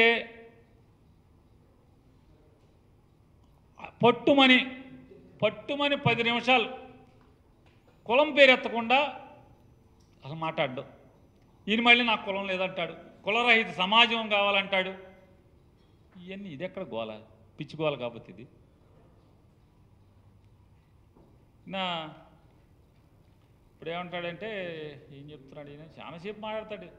పట్టుమని పట్టుమని పది నిమిషాలు కులం పేరు ఎత్తకుండా అసలు మాట్లాడ్డు ఈయన మళ్ళీ నాకు కులం లేదంటాడు కులరహిత సమాజం కావాలంటాడు ఇవన్నీ ఇది ఎక్కడ గోల పిచ్చుకోవాలి కాబట్టి ఇది నా ఇప్పుడు ఏమంటాడంటే ఏం చెప్తున్నాడు ఈయన చాలాసేపు మాట్లాడతాడు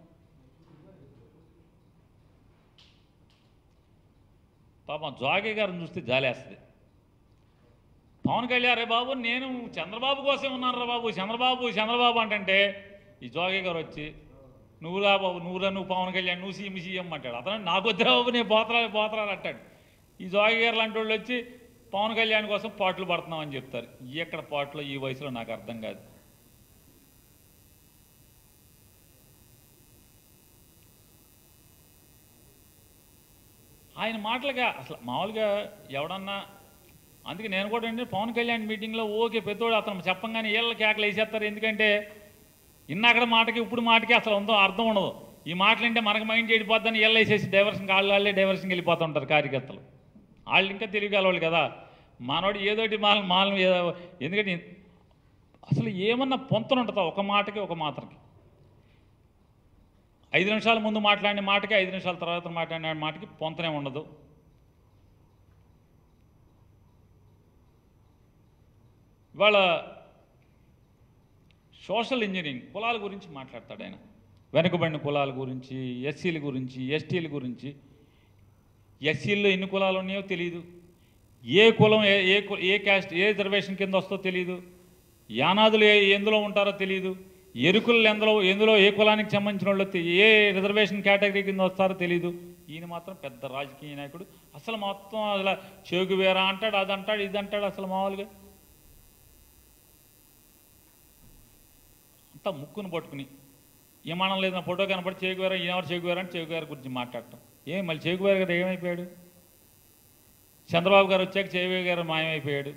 పాపం జోగి గారిని చూస్తే జాలేస్తుంది పవన్ కళ్యాణ్ రే బాబు నేను చంద్రబాబు కోసమే ఉన్నాను రా బాబు చంద్రబాబు చంద్రబాబు అంటే ఈ జోగి గారు వచ్చి నువ్వురా బాబు నువ్వురా నువ్వు పవన్ కళ్యాణ్ నువ్వు సీఎం సీఎం అంటాడు అతను నాకు వద్దురా బాబు నేను పోతరా పోతరా అంటాడు ఈ జోగి గారు లాంటి వాళ్ళు వచ్చి పవన్ కళ్యాణ్ కోసం పాటలు పడుతున్నామని చెప్తారు ఎక్కడ పాటలు ఈ వయసులో నాకు అర్థం కాదు ఆయన మాటలుగా అసలు మామూలుగా ఎవడన్నా అందుకే నేను కూడా అంటే పవన్ కళ్యాణ్ మీటింగ్లో ఓకే పెద్దోడు అతను చెప్పంగానే ఏళ్ళ కేకలు వేసేస్తారు ఎందుకంటే ఇన్నాకడ మాటకి ఇప్పుడు మాటకి అసలు ఉందో అర్థం ఉండదు ఈ మాటలు అంటే మనకు మైండ్ చెడిపోద్దని ఏళ్ళు వేసేసి డైవర్షన్ కాళ్ళు వాళ్ళే డైవర్షన్కి వెళ్ళిపోతూ ఉంటారు కార్యకర్తలు వాళ్ళు ఇంకా తెలియగలవాళ్ళు కదా మనోడు ఏదోటి మాల మాల ఏదో ఎందుకంటే అసలు ఏమన్నా పొంతన ఉంటుందా ఒక మాటకి ఒక మాటకి ఐదు నిమిషాల ముందు మాట్లాడిన మాటకి ఐదు నిమిషాల తర్వాత మాట్లాడిన మాటకి పొంతనే ఉండదు ఇవాళ సోషల్ ఇంజనీరింగ్ కులాల గురించి మాట్లాడతాడు ఆయన వెనుకబడిన కులాల గురించి ఎస్సీల గురించి ఎస్టీల గురించి ఎస్సీల్లో ఎన్ని కులాలు ఉన్నాయో తెలియదు ఏ కులం ఏ ఏ కు- ఏ క్యాస్ట్ ఏ రిజర్వేషన్ కింద వస్తో తెలియదు యానాదులు ఏ ఎందులో ఉంటారో తెలియదు ఎరుకులు ఎందులో ఎందులో ఏ కులానికి సంబంధించిన వాళ్ళు తె- ఏ రిజర్వేషన్ కేటగిరీ కింద వస్తారో తెలియదు ఈయన మాత్రం పెద్ద రాజకీయ నాయకుడు అసలు మొత్తం అసలు చెగు వేరా అంటాడు అది అంటాడు ఇది అంటాడు అసలు మామూలుగా అంతా ముక్కును పట్టుకుని విమానం లేదు నా ఫోటో కనపడి చేకువేరా ఈయనెవరు చేకువేరా అంటే చేకువేర గురించి మాట్లాడటం ఏం మళ్ళీ చేకువేర గారు ఏమైపోయాడు చంద్రబాబు గారు వచ్చాక చేకువేర గారు మాయమైపోయాడు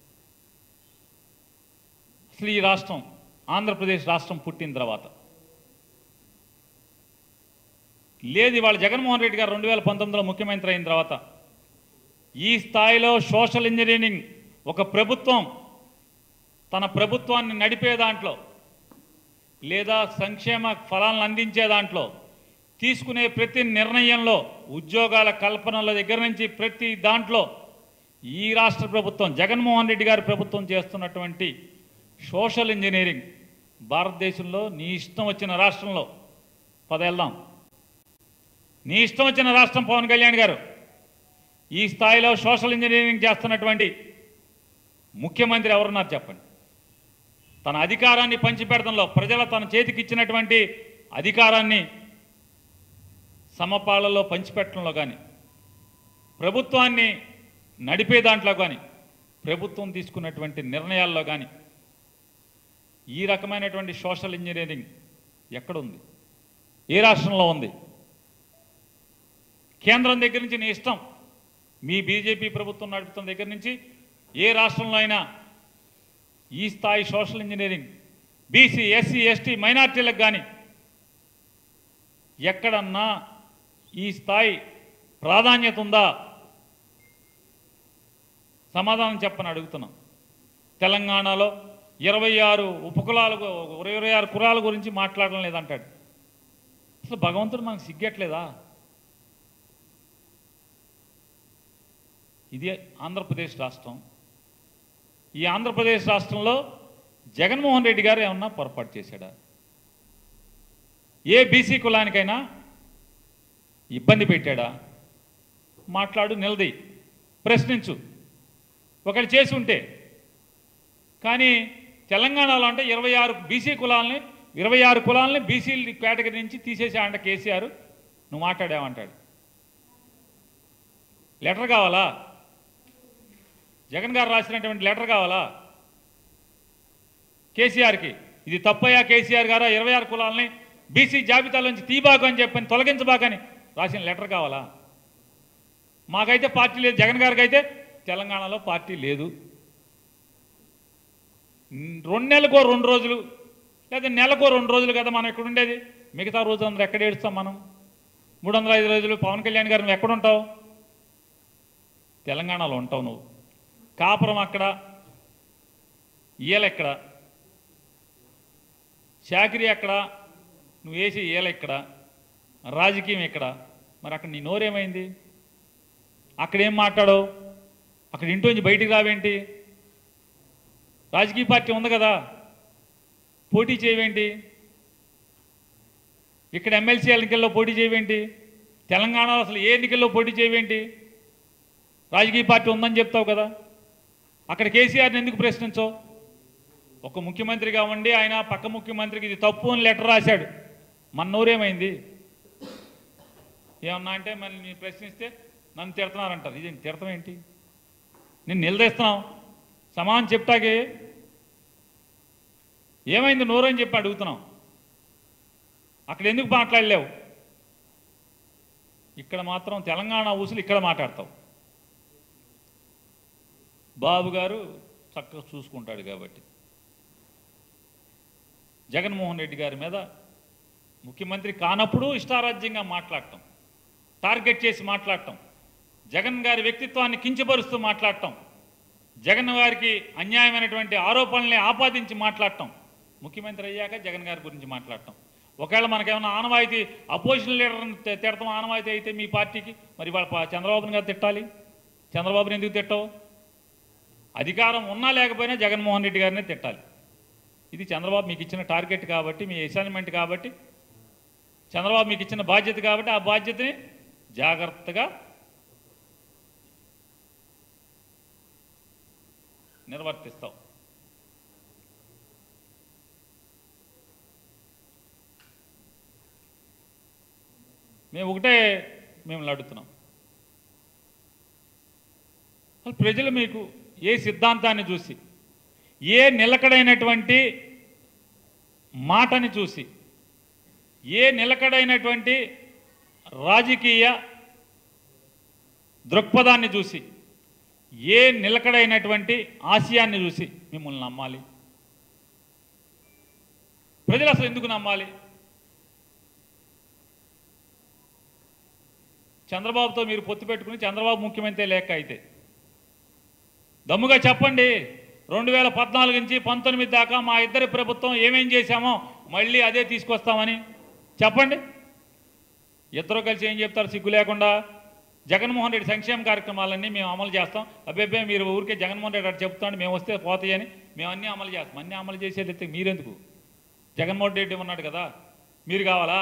అసలు ఈ రాష్ట్రం ఆంధ్రప్రదేశ్ రాష్ట్రం పుట్టిన తర్వాత లేదు ఇవాళ జగన్మోహన్ రెడ్డి గారు రెండు వేల పంతొమ్మిదిలో ముఖ్యమంత్రి అయిన తర్వాత ఈ స్థాయిలో సోషల్ ఇంజనీరింగ్ ఒక ప్రభుత్వం తన ప్రభుత్వాన్ని నడిపే దాంట్లో లేదా సంక్షేమ ఫలాలను అందించే దాంట్లో తీసుకునే ప్రతి నిర్ణయంలో ఉద్యోగాల కల్పనల దగ్గర నుంచి ప్రతి దాంట్లో ఈ రాష్ట్ర ప్రభుత్వం జగన్మోహన్ రెడ్డి గారి ప్రభుత్వం చేస్తున్నటువంటి సోషల్ ఇంజనీరింగ్ భారతదేశంలో నీ ఇష్టం వచ్చిన రాష్ట్రంలో పదేళ్దాం నీ ఇష్టం వచ్చిన రాష్ట్రం పవన్ కళ్యాణ్ గారు ఈ స్థాయిలో సోషల్ ఇంజనీరింగ్ చేస్తున్నటువంటి ముఖ్యమంత్రి ఎవరున్నారు చెప్పండి తన అధికారాన్ని పంచిపెడతంలో ప్రజల తన చేతికి ఇచ్చినటువంటి అధికారాన్ని సమపాలలో పంచిపెట్టడంలో కానీ ప్రభుత్వాన్ని నడిపే దాంట్లో కానీ ప్రభుత్వం తీసుకున్నటువంటి నిర్ణయాల్లో కానీ ఈ రకమైనటువంటి సోషల్ ఇంజనీరింగ్ ఎక్కడుంది ఏ రాష్ట్రంలో ఉంది కేంద్రం దగ్గర నుంచి నీ ఇష్టం మీ బీజేపీ ప్రభుత్వం నడుపుతున్న దగ్గర నుంచి ఏ రాష్ట్రంలో అయినా ఈ స్థాయి social engineering BC SC ST మైనార్టీలకు కానీ ఎక్కడన్నా ఈ స్థాయి ప్రాధాన్యత ఉందా సమాధానం చెప్పని అడుగుతున్నాం తెలంగాణలో ఇరవై ఆరు ఉపకులాలు ఇరవై ఆరు కులాల గురించి మాట్లాడడం లేదంటాడు అసలు భగవంతుడు మనకు సిగ్గట్లేదా ఇది ఆంధ్రప్రదేశ్ రాష్ట్రం ఈ ఆంధ్రప్రదేశ్ రాష్ట్రంలో జగన్మోహన్ రెడ్డి గారు ఏమన్నా పొరపాటు చేశాడా ఏ బీసీ కులానికైనా ఇబ్బంది పెట్టాడా మాట్లాడు నిలది ప్రశ్నించు ఒకటి చేసి ఉంటే కానీ తెలంగాణలో అంటే ఇరవై ఆరు బీసీ కులాలని ఇరవై ఆరు కులాలని బీసీ కేటగిరీ నుంచి తీసేసాడంట కేసీఆర్ నువ్వు మాట్లాడావంటాడు లెటర్ కావాలా జగన్ గారు రాసినటువంటి లెటర్ కావాలా కేసీఆర్కి ఇది తప్పయ్యా కేసీఆర్ గారు ఇరవై ఆరు కులాలని బీసీ జాబితాలోంచి తీబాకు అని చెప్పని తొలగించబాకని రాసిన లెటర్ కావాలా మాకైతే పార్టీ లేదు జగన్ గారికి అయితే తెలంగాణలో పార్టీ లేదు ఉమ్, రెండు నెలలకో రెండు రోజులు లేదా నెలకో రెండు రోజులు కదా మనం ఇక్కడ ఉండేది మిగతా రోజు అందరూ ఎక్కడ ఏడుస్తాం మనం మూడు వందల ఐదు రోజులు పవన్ కళ్యాణ్ గారు నువ్వు ఎక్కడుంటావు తెలంగాణలో ఉంటావు నువ్వు కాపురం అక్కడ ఈయలెక్కడ చాకరీ ఎక్కడ నువ్వు వేసి ఈయల ఎక్కడ రాజకీయం ఎక్కడ మరి అక్కడ నీ నోరేమైంది అక్కడ ఏం మాట్లాడవు అక్కడ ఇంటి నుంచి బయటికి రావేంటి రాజకీయ పార్టీ ఉంది కదా పోటీ చేయవేంటి ఇక్కడ ఎమ్మెల్సీ ఎన్నికల్లో పోటీ చేయవేంటి తెలంగాణలో అసలు ఏ ఎన్నికల్లో పోటీ చేయవేంటి రాజకీయ పార్టీ ఉందని చెప్తావు కదా అక్కడ కేసీఆర్ని ఎందుకు ప్రశ్నించవు ఒక ముఖ్యమంత్రిగా ఉండి ఆయన పక్క ముఖ్యమంత్రికి ఇది తప్పు అని లెటర్ రాశాడు మన నోరేమైంది ఏమన్నా అంటే మళ్ళీ నేను ప్రశ్నిస్తే నన్ను తిడుతున్నారంటారు ఇది తిడతాం ఏంటి నేను నిలదీస్తున్నాం సమానం చెప్తాకే ఏమైంది నోరు అని చెప్పి అడుగుతున్నాం అక్కడ ఎందుకు మాట్లాడలేవు ఇక్కడ మాత్రం తెలంగాణ ఊసులు ఇక్కడ మాట్లాడతావు బాబు గారు చక్కగా చూసుకుంటాడు కాబట్టి జగన్మోహన్ రెడ్డి గారి మీద ముఖ్యమంత్రి కానప్పుడు ఇష్టారాజ్యంగా మాట్లాడటం టార్గెట్ చేసి మాట్లాడటం జగన్ గారి వ్యక్తిత్వాన్ని కించపరుస్తూ మాట్లాడటం జగన్ గారికి అన్యాయమైనటువంటి ఆరోపణల్ని ఆపాదించి మాట్లాడటం ముఖ్యమంత్రి అయ్యాక జగన్ గారి గురించి మాట్లాడటం ఒకవేళ మనకేమైనా ఆనవాయితీ అపోజిషన్ లీడర్ని తి- తిడతాం ఆనవాయితీ అయితే మీ పార్టీకి మరి వాళ్ళ పా- చంద్రబాబుని గారు తిట్టాలి చంద్రబాబుని ఎందుకు తిట్టవు అధికారం ఉన్నా లేకపోయినా జగన్మోహన్ రెడ్డి గారినే తిట్టాలి ఇది చంద్రబాబు మీకు ఇచ్చిన టార్గెట్ కాబట్టి మీ అసైన్మెంట్ కాబట్టి చంద్రబాబు మీకు ఇచ్చిన బాధ్యత కాబట్టి ఆ బాధ్యతని జాగ్రత్తగా నిర్వర్తిస్తాం మేము ఒకటే మేము అడుగుతున్నాం అసలు ప్రజలు మీకు ఏ సిద్ధాంతాన్ని చూసి ఏ నిలకడైనటువంటి మాటని చూసి ఏ నిలకడైనటువంటి రాజకీయ దృక్పథాన్ని చూసి ఏ నిలకడైనటువంటి ఆశయాన్ని చూసి మిమ్మల్ని నమ్మాలి ప్రజలు అసలు ఎందుకు నమ్మాలి చంద్రబాబుతో మీరు పొత్తు పెట్టుకుని చంద్రబాబు ముఖ్యమంత్రి లేక అయితే దమ్ముగా చెప్పండి రెండు వేల పద్నాలుగు నుంచి పంతొమ్మిది దాకా మా ఇద్దరి ప్రభుత్వం ఏమేం చేశామో మళ్ళీ అదే తీసుకొస్తామని చెప్పండి ఇద్దరు కలిసి ఏం చెప్తారు సిగ్గు లేకుండా జగన్మోహన్ రెడ్డి సంక్షేమ కార్యక్రమాలన్నీ మేము అమలు చేస్తాం అబ్బాయి మీరు ఊరికే జగన్మోహన్ రెడ్డి అటు చెప్తాడు మేము వస్తే పోతాయని మేము అన్నీ అమలు చేస్తాం అన్నీ అమలు చేసేది అయితే మీరెందుకు జగన్మోహన్ రెడ్డి ఉన్నాడు కదా మీరు కావాలా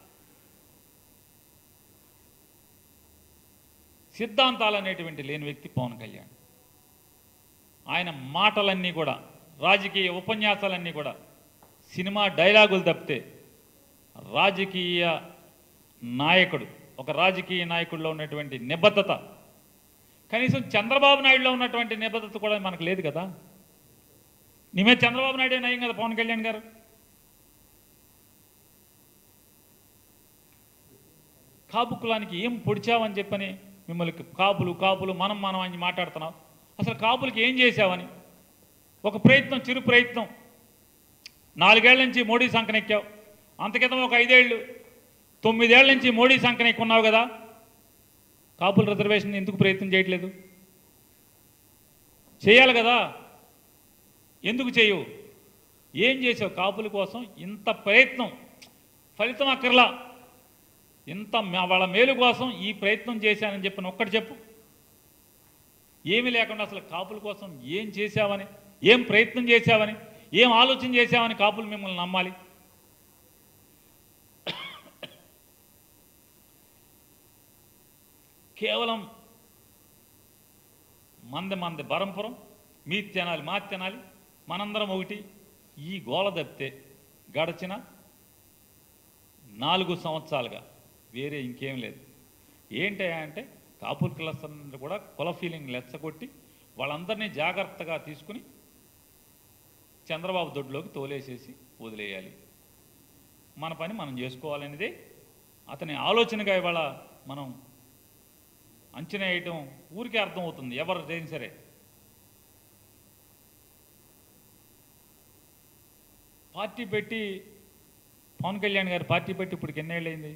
సిద్ధాంతాలు అనేటువంటి లేని వ్యక్తి పవన్ కళ్యాణ్ ఆయన మాటలన్నీ కూడా రాజకీయ ఉపన్యాసాలన్నీ కూడా సినిమా డైలాగులు తప్పితే రాజకీయ నాయకుడు ఒక రాజకీయ నాయకుడిలో ఉన్నటువంటి నిబద్ధత కనీసం చంద్రబాబు నాయుడులో ఉన్నటువంటి నిబద్ధత కూడా మనకు లేదు కదా నీ మీద చంద్రబాబు నాయుడే నయం కదా పవన్ కళ్యాణ్ గారు కాపు కులానికి ఏం పొడిచావని చెప్పని మిమ్మల్ని కాపులు కాపులు మనం మనం అని మాట్లాడుతున్నావు అసలు కాపులకి ఏం చేశావని ఒక ప్రయత్నం చిరు ప్రయత్నం నాలుగేళ్ల నుంచి మోడీ సంకనెక్కావు అంతకితం ఒక ఐదేళ్ళు తొమ్మిదేళ్ల నుంచి మోడీ సంకనెక్కున్నావు కదా కాపుల రిజర్వేషన్ ఎందుకు ప్రయత్నం చేయట్లేదు చేయాలి కదా ఎందుకు చేయవు ఏం చేసావు కాపుల కోసం ఇంత ప్రయత్నం ఫలితం అక్కర్లా ఇంత మ- వాళ్ళ మేలు కోసం ఈ ప్రయత్నం చేశానని చెప్పిన ఒక్కటి చెప్పు ఏమీ లేకుండా అసలు కాపుల కోసం ఏం చేశావని ఏం ప్రయత్నం చేశావని ఏం ఆలోచన చేశావని కాపులు మిమ్మల్ని నమ్మాలి కేవలం మంది మంది బరంపురం మీ తినాలి మా తినాలి మనందరం ఒకటి ఈ గోల తప్పితే గడచిన నాలుగు సంవత్సరాలుగా వేరే ఇంకేం లేదు ఏంటి అంటే కాపుల క్లాస్ అందరూ కూడా కుల ఫీలింగ్ లెచ్చగొట్టి వాళ్ళందరినీ జాగ్రత్తగా తీసుకుని చంద్రబాబు దొడ్లోకి తోలేసేసి వదిలేయాలి మన పని మనం చేసుకోవాలనేది అతని ఆలోచనగా ఇవాళ మనం అంచనా వేయటం ఊరికే అర్థమవుతుంది ఎవరు అయినా సరే పార్టీ పెట్టి పవన్ కళ్యాణ్ గారు పార్టీ పెట్టి ఇప్పుడు ఎన్నేళ్ళైంది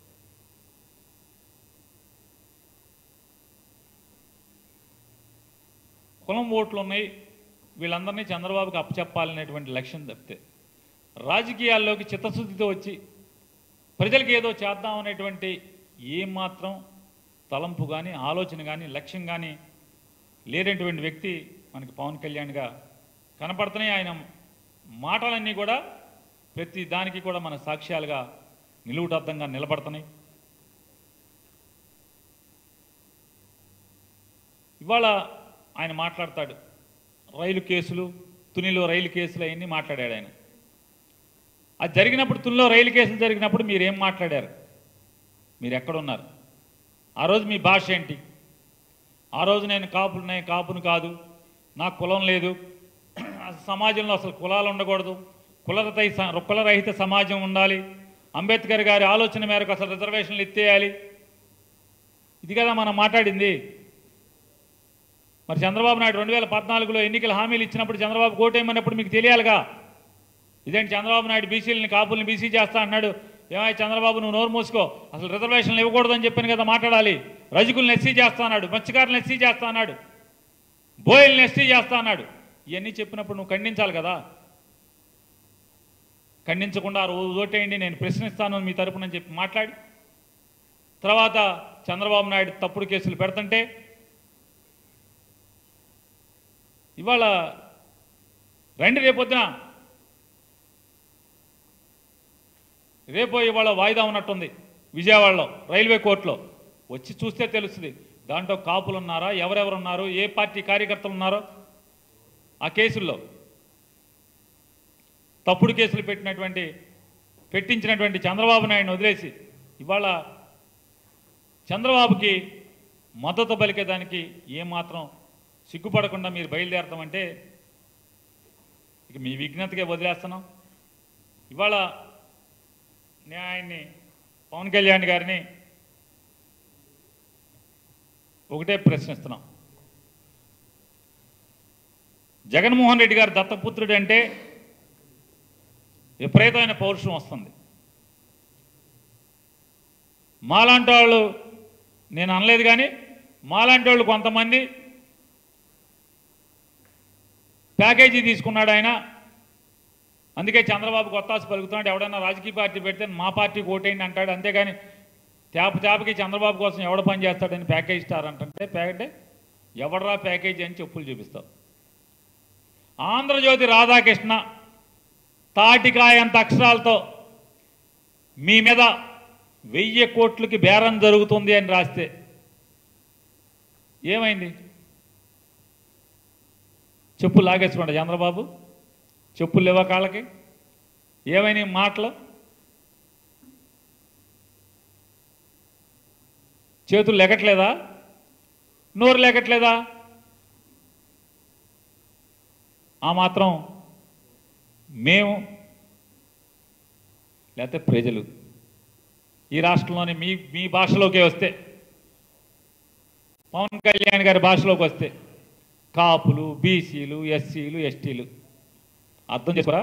కులం ఓట్లు ఉన్నాయి వీళ్ళందరినీ చంద్రబాబుకి అప్పచెప్పాలనేటువంటి లక్ష్యం తప్పితే రాజకీయాల్లోకి చిత్తశుద్ధితో వచ్చి ప్రజలకు ఏదో చేద్దాం అనేటువంటి ఏమాత్రం తలంపు కానీ ఆలోచన కానీ లక్ష్యం కానీ లేనటువంటి వ్యక్తి మనకి పవన్ కళ్యాణ్గా కనపడుతున్నాయి ఆయన మాటలన్నీ కూడా ప్రతి దానికి కూడా మన సాక్ష్యాలుగా నిలువుటద్దంగా నిలబడుతున్నాయి ఇవాళ ఆయన మాట్లాడతాడు రైలు కేసులు తునిలో రైలు కేసులు అవన్నీ మాట్లాడాడు ఆయన అది జరిగినప్పుడు తునిలో రైలు కేసులు జరిగినప్పుడు మీరు ఏం మాట్లాడారు మీరు ఎక్కడున్నారు ఆ రోజు మీ భాష ఏంటి ఆ రోజు నేను కాపులు నేను కాపును కాదు నాకు కులం లేదు అసలు సమాజంలో అసలు కులాలు ఉండకూడదు కులరత కులరహిత సమాజం ఉండాలి అంబేద్కర్ గారి ఆలోచన మేరకు అసలు రిజర్వేషన్లు ఎత్తేయాలి ఇది కదా మనం మాట్లాడింది మరి చంద్రబాబు నాయుడు రెండు వేల పద్నాలుగులో ఎన్నికల హామీలు ఇచ్చినప్పుడు చంద్రబాబు కోటేయమన్నప్పుడు మీకు తెలియాలిగా ఇదేంటి చంద్రబాబు నాయుడు బీసీలని కాపుల్ని బీసీ చేస్తా అన్నాడు ఏమై చంద్రబాబు నువ్వు నోరు మూసుకో అసలు రిజర్వేషన్లు ఇవ్వకూడదని చెప్పాను కదా మాట్లాడాలి రజకుల్ని ఎస్సీ చేస్తా అన్నాడు మత్స్యకారులను ఎస్సీ చేస్తా అన్నాడు బోయల్ని ఎస్సీ చేస్తా అన్నాడు ఇవన్నీ చెప్పినప్పుడు నువ్వు ఖండించాలి కదా ఖండించకుండా ఆ రోజు ఓటేయండి నేను ప్రశ్నిస్తాను మీ తరపున చెప్పి మాట్లాడి తర్వాత చంద్రబాబు నాయుడు తప్పుడు కేసులు పెడుతుంటే ఇవాళ రండి రేపొద్దున రేపో ఇవాళ వాయిదా ఉన్నట్టుంది విజయవాడలో రైల్వే కోర్టులో వచ్చి చూస్తే తెలుస్తుంది దాంట్లో కాపులు ఉన్నారా ఎవరెవరు ఉన్నారు ఏ పార్టీ కార్యకర్తలు ఉన్నారో ఆ కేసుల్లో తప్పుడు కేసులు పెట్టినటువంటి పెట్టించినటువంటి చంద్రబాబు నాయుడుని వదిలేసి ఇవాళ చంద్రబాబుకి మద్దతు పలికేదానికి ఏమాత్రం సిగ్గుపడకుండా మీరు బయలుదేరతామంటే ఇక మీ విఘ్నతకే వదిలేస్తున్నాం ఇవాళ నేను ఆయన్ని పవన్ కళ్యాణ్ గారిని ఒకటే ప్రశ్నిస్తున్నాం జగన్మోహన్ రెడ్డి గారు దత్తపుత్రుడు అంటే విపరీతమైన పౌరుషం వస్తుంది మాలాంటి వాళ్ళు నేను అనలేదు కానీ మాలాంటి వాళ్ళు కొంతమంది ప్యాకేజీ తీసుకున్నాడు ఆయన అందుకే చంద్రబాబు కొత్తాసు పలుకుతున్నాడు ఎవడన్నా రాజకీయ పార్టీ పెడితే మా పార్టీకి ఓటేయండి అంటాడు అంతేగాని తేప తేపకి చంద్రబాబు కోసం ఎవడ పని చేస్తాడని ప్యాకేజ్ ఇస్తారు అంటే ప్యాకెట్ ఎవడరా ప్యాకేజీ అని చెప్పులు చూపిస్తావు ఆంధ్రజ్యోతి రాధాకృష్ణ తాటికాయంత అక్షరాలతో మీ మీద వెయ్యి కోట్లకి బేరం జరుగుతుంది అని రాస్తే ఏమైంది చెప్పులు లాగేసుకోండి చంద్రబాబు చెప్పులు లేవా కాళ్ళకి ఏమైనా ఈ మాటలు చేతులు లెగట్లేదా నోరు లెగట్లేదా ఆ మాత్రం మేము లేకపోతే ప్రజలు ఈ రాష్ట్రంలోని మీ మీ భాషలోకి వస్తే పవన్ కళ్యాణ్ గారి భాషలోకి వస్తే కాపులు బీసీలు ఎస్సీలు ఎస్టీలు అర్థం చేసుకోరా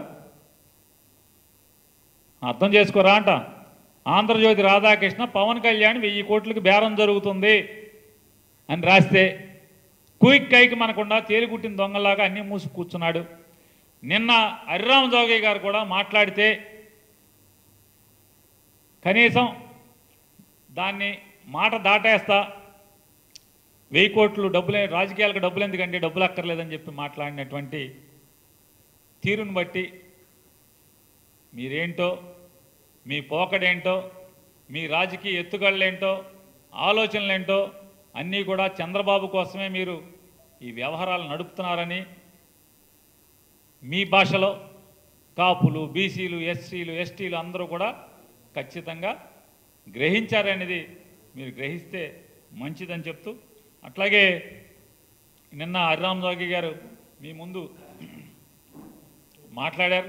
అర్థం చేసుకోరా అంట ఆంధ్రజ్యోతి రాధాకృష్ణ పవన్ కళ్యాణ్ వెయ్యి కోట్లకి బేరం జరుగుతుంది అని రాస్తే క్విక్ కైకి మనకుండా తేలిగుట్టిన దొంగలాగా అన్నీ మూసి కూర్చున్నాడు నిన్న హరిరామ జోగయ్య గారు కూడా మాట్లాడితే కనీసం దాన్ని మాట దాటేస్తా వెయ్యి కోట్లు డబ్బులే రాజకీయాలకు డబ్బులు ఎందుకంటే డబ్బులు అక్కర్లేదని చెప్పి మాట్లాడినటువంటి తీరుని బట్టి మీరేంటో మీ పోకడేంటో మీ రాజకీయ ఎత్తుగడలేంటో ఆలోచనలేంటో అన్నీ కూడా చంద్రబాబు కోసమే మీరు ఈ వ్యవహారాలు నడుపుతున్నారని మీ భాషలో కాపులు బీసీలు ఎస్సీలు ఎస్టీలు అందరూ కూడా ఖచ్చితంగా గ్రహించారనేది మీరు గ్రహిస్తే మంచిదని చెప్తూ అట్లాగే నిన్న హరిరామ్ జోగి గారు మీ ముందు మాట్లాడారు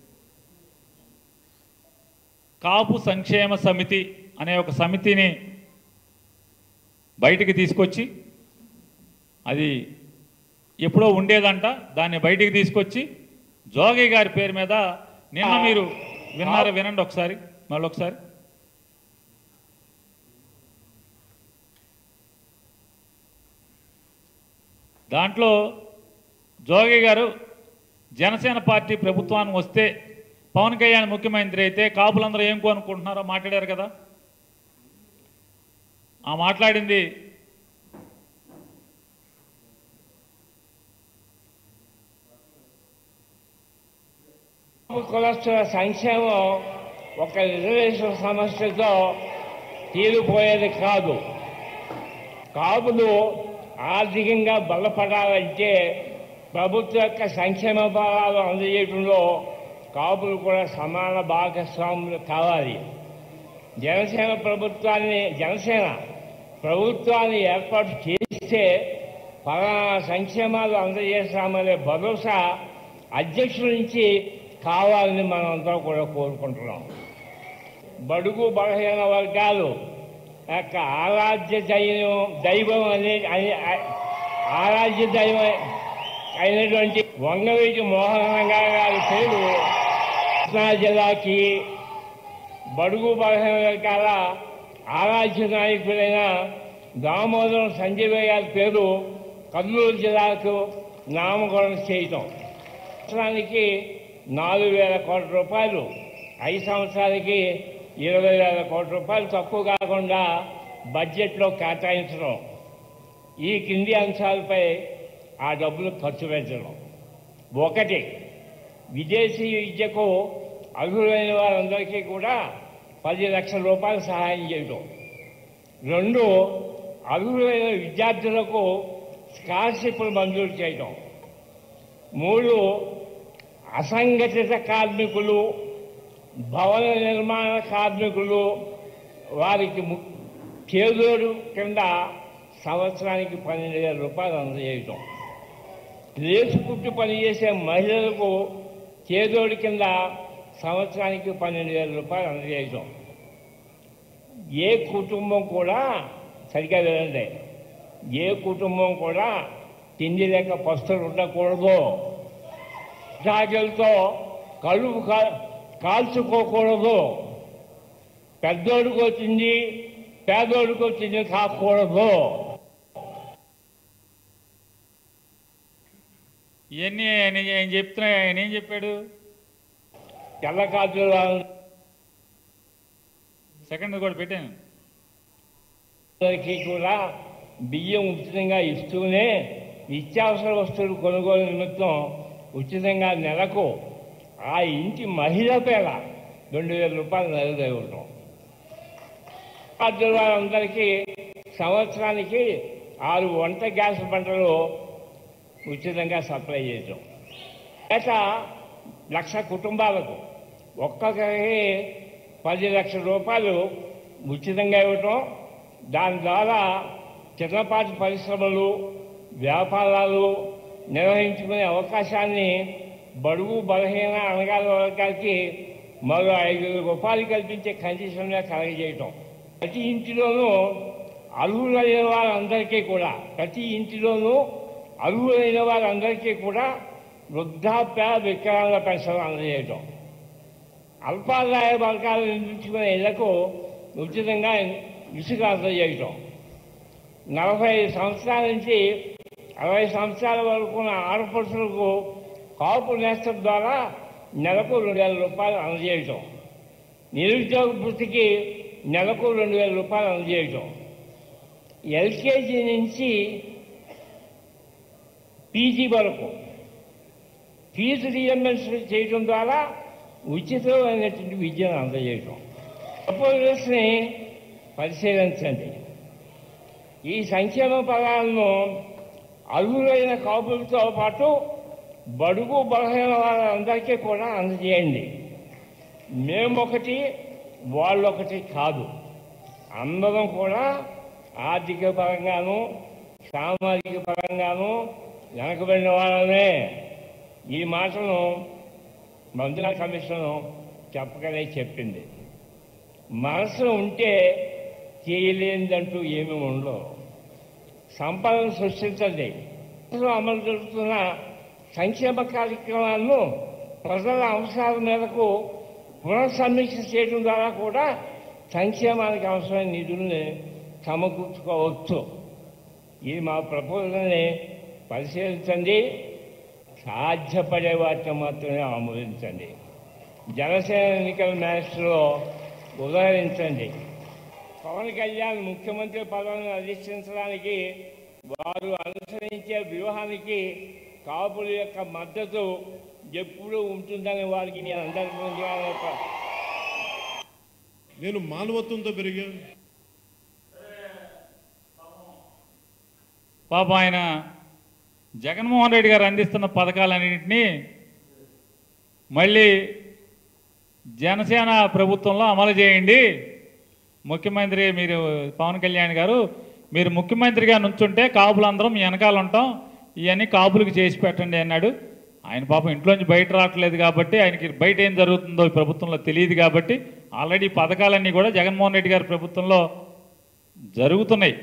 కాపు సంక్షేమ సమితి అనే ఒక సమితిని బయటికి తీసుకొచ్చి అది ఎప్పుడో ఉండేదంట దాన్ని బయటికి తీసుకొచ్చి జోగి గారి పేరు మీద నిన్న మీరు విన్నారు వినండి ఒకసారి మళ్ళీ ఒకసారి దాంట్లో జోగి గారు జనసేన పార్టీ ప్రభుత్వానికి వస్తే పవన్ కళ్యాణ్ ముఖ్యమంత్రి అయితే కాపులందరూ ఏం కోనుకుంటున్నారో మాట్లాడారు కదా ఆ మాట్లాడింది
కులస్తుల సంక్షేమం ఒక రిజర్వేషన్ సమస్యతో తీరిపోయేది కాదు కాపులు ఆర్థికంగా బలపడాలంటే ప్రభుత్వ యొక్క సంక్షేమ భాగాలు అందజేయడంలో కాపులు కూడా సమాన భాగస్వాములు కావాలి జనసేన ప్రభుత్వాన్ని జనసేన ప్రభుత్వాన్ని ఏర్పాటు చేస్తే పలానా సంక్షేమాలు అందజేస్తామనే భరోసా అధ్యక్షుల నుంచి కావాలని మనంతా కూడా కోరుకుంటున్నాం బడుగు బలహీన వర్గాలు యొక్క ఆరాధ్య దైవం దైవం అనే అనే- ఆ- ఆరాధ్య దైవం అయినటువంటి వంగవీటి మోహన్ రంగా గారి పేరు కృష్ణా జిల్లాకి బడుగు బలహీన వర్గాల ఆరాధ్య నాయకుడైన దామోదరం సంజయ్ గారి పేరు కర్నూలు జిల్లాకు నామకరణం చేయటం సంవత్సరానికి నాలుగు వేల కోట్ల రూపాయలు ఐదు సంవత్సరాలకి ఇరవై వేల కోట్ల రూపాయలు తక్కువ కాకుండా బడ్జెట్లో కేటాయించడం ఈ కింది అంశాలపై ఆ డబ్బులు ఖర్చు పెట్టడం ఒకటి విదేశీ విద్యకు అర్హులైన వారందరికీ కూడా పది లక్షల రూపాయలు సహాయం చేయడం రెండు అర్హులైన విద్యార్థులకు స్కాలర్షిప్లు మంజూరు చేయడం మూడు అసంఘటిత కార్మికులు భవన నిర్మాణ కార్మికులు వారికి ము- చేదోడు కింద సంవత్సరానికి పన్నెండు వేల రూపాయలు అందజేయటం లేసు కుట్టు పనిచేసే మహిళలకు చేదోడు కింద సంవత్సరానికి పన్నెండు వేల రూపాయలు అందజేయటం ఏ కుటుంబం కూడా సరిగ్గా వినండి ఏ కుటుంబం కూడా తిండి లేక పస్తులు ఉండకూడదు జాగ్రత్తతో కలుపు కా- కాల్చుకోకూడదు పెద్దోడికి వచ్చింది పేదోడికి వచ్చింది కాకూడదు
ఇవన్నీ ఆయన ఏం చెప్తున్నా ఆయన ఏం చెప్పాడు
తెల్ల కార్డుల
సెకండ్ కూడా పెట్టాను
వాళ్ళకి కూడా బియ్యం ఉచితంగా ఇస్తూనే నిత్యావసర వస్తువులు కొనుగోలు నిమిత్తం ఉచితంగా నెలకు ఆ ఇంటి మహిళ పేర రెండు వేల రూపాయలు నెలలు ఇవ్వటం కార్డుల వారందరికీ సంవత్సరానికి ఆరు వంట గ్యాస్ బండలు ఉచితంగా సప్లై చేయటం ఏట లక్ష కుటుంబాలకు ఒక్కొక్కరికి పది లక్షల రూపాయలు ఉచితంగా ఇవ్వటం దాని ద్వారా చిన్నపాటి పరిశ్రమలు వ్యాపారాలు నిర్వహించుకునే అవకాశాన్ని బడుగు బలహీన అనగాల వర్గాలకి మరో ఐదు రూపాయలు కల్పించే కండిషన్గా కలగజేయటం ప్రతి ఇంటిలోనూ అర్హులైన వారందరికీ కూడా ప్రతి ఇంటిలోనూ అర్హులైన వారందరికీ కూడా వృద్ధాప్య వికలాంగ పెన్షన్ అందజేయటం అల్పాదాయ వర్గాలు నిర్మించుకునే ఇళ్లకు ఉచితంగా ఇసుక అందజేయటం నలభై ఐదు సంవత్సరాల నుంచి అరవై సంవత్సరాల వరకు ఉన్న ఆడపడుచులకు కాపు నేస్తం ద్వారా నెలకు రెండు వేల రూపాయలు అందజేయటం నిరుద్యోగ వృత్తికి నెలకు రెండు వేల రూపాయలు అందజేయటం ఎల్కేజీ నుంచి పీజీ వరకు ఫీజు రియంబర్స్మెంట్ చేయడం ద్వారా ఉచితమైనటువంటి విద్యను అందజేయటం ప్రపోజల్స్ని పరిశీలించండి ఈ సంక్షేమ పదాలను అర్హులైన కాపులతో పాటు బడుగు బలహీన వాళ్ళందరికీ కూడా అందజేయండి మేమొకటి వాళ్ళొకటి కాదు అందరం కూడా ఆర్థిక పరంగాను సామాజిక పరంగాను వెనకబడిన వాళ్ళమే ఈ మాటను మంత్రుల కమిషన్ చెప్పకనే చెప్పింది మనసు ఉంటే చేయలేనిదంటూ ఏమీ ఉండవు సంపదను సృష్టించండి ప్రస్తుతం అమలు జరుగుతున్న సంక్షేమ కార్యక్రమాలను ప్రజల అంశాల మేరకు పునఃసమీక్ష చేయడం ద్వారా కూడా సంక్షేమానికి అవసరమైన నిధుల్ని సమకూర్చుకోవచ్చు ఇది మా ప్రపోజల్ని పరిశీలించండి సాధ్యపడే వాటిని మాత్రమే ఆమోదించండి జనసేన ఎన్నికల మేనిఫెస్టోలో ఉదాహరించండి పవన్ కళ్యాణ్ ముఖ్యమంత్రి పదవిని అధిష్ఠించడానికి వారు అనుసరించే వ్యూహానికి కాపుల యొక్క మద్దతు ఎప్పుడూ ఉంటుందని వారికి నేను అందరికీ
నేను మానవత్వంతో పెరిగాను
పాప ఆయన జగన్మోహన్ రెడ్డి గారు అందిస్తున్న పథకాలన్నింటినీ మళ్ళీ జనసేన ప్రభుత్వంలో అమలు చేయండి ముఖ్యమంత్రి మీరు పవన్ కళ్యాణ్ గారు మీరు ముఖ్యమంత్రిగా నుంచుంటే కాపులందరం మీ వెనకాల ఉంటాం ఇవన్నీ కాపులకు చేసి పెట్టండి అన్నాడు ఆయన పాపం ఇంట్లోంచి బయట రావట్లేదు కాబట్టి ఆయనకి బయట ఏం జరుగుతుందో ఈ ప్రభుత్వంలో తెలియదు కాబట్టి ఆల్రెడీ ఈ పథకాలన్నీ కూడా జగన్మోహన్ రెడ్డి గారి ప్రభుత్వంలో జరుగుతున్నాయి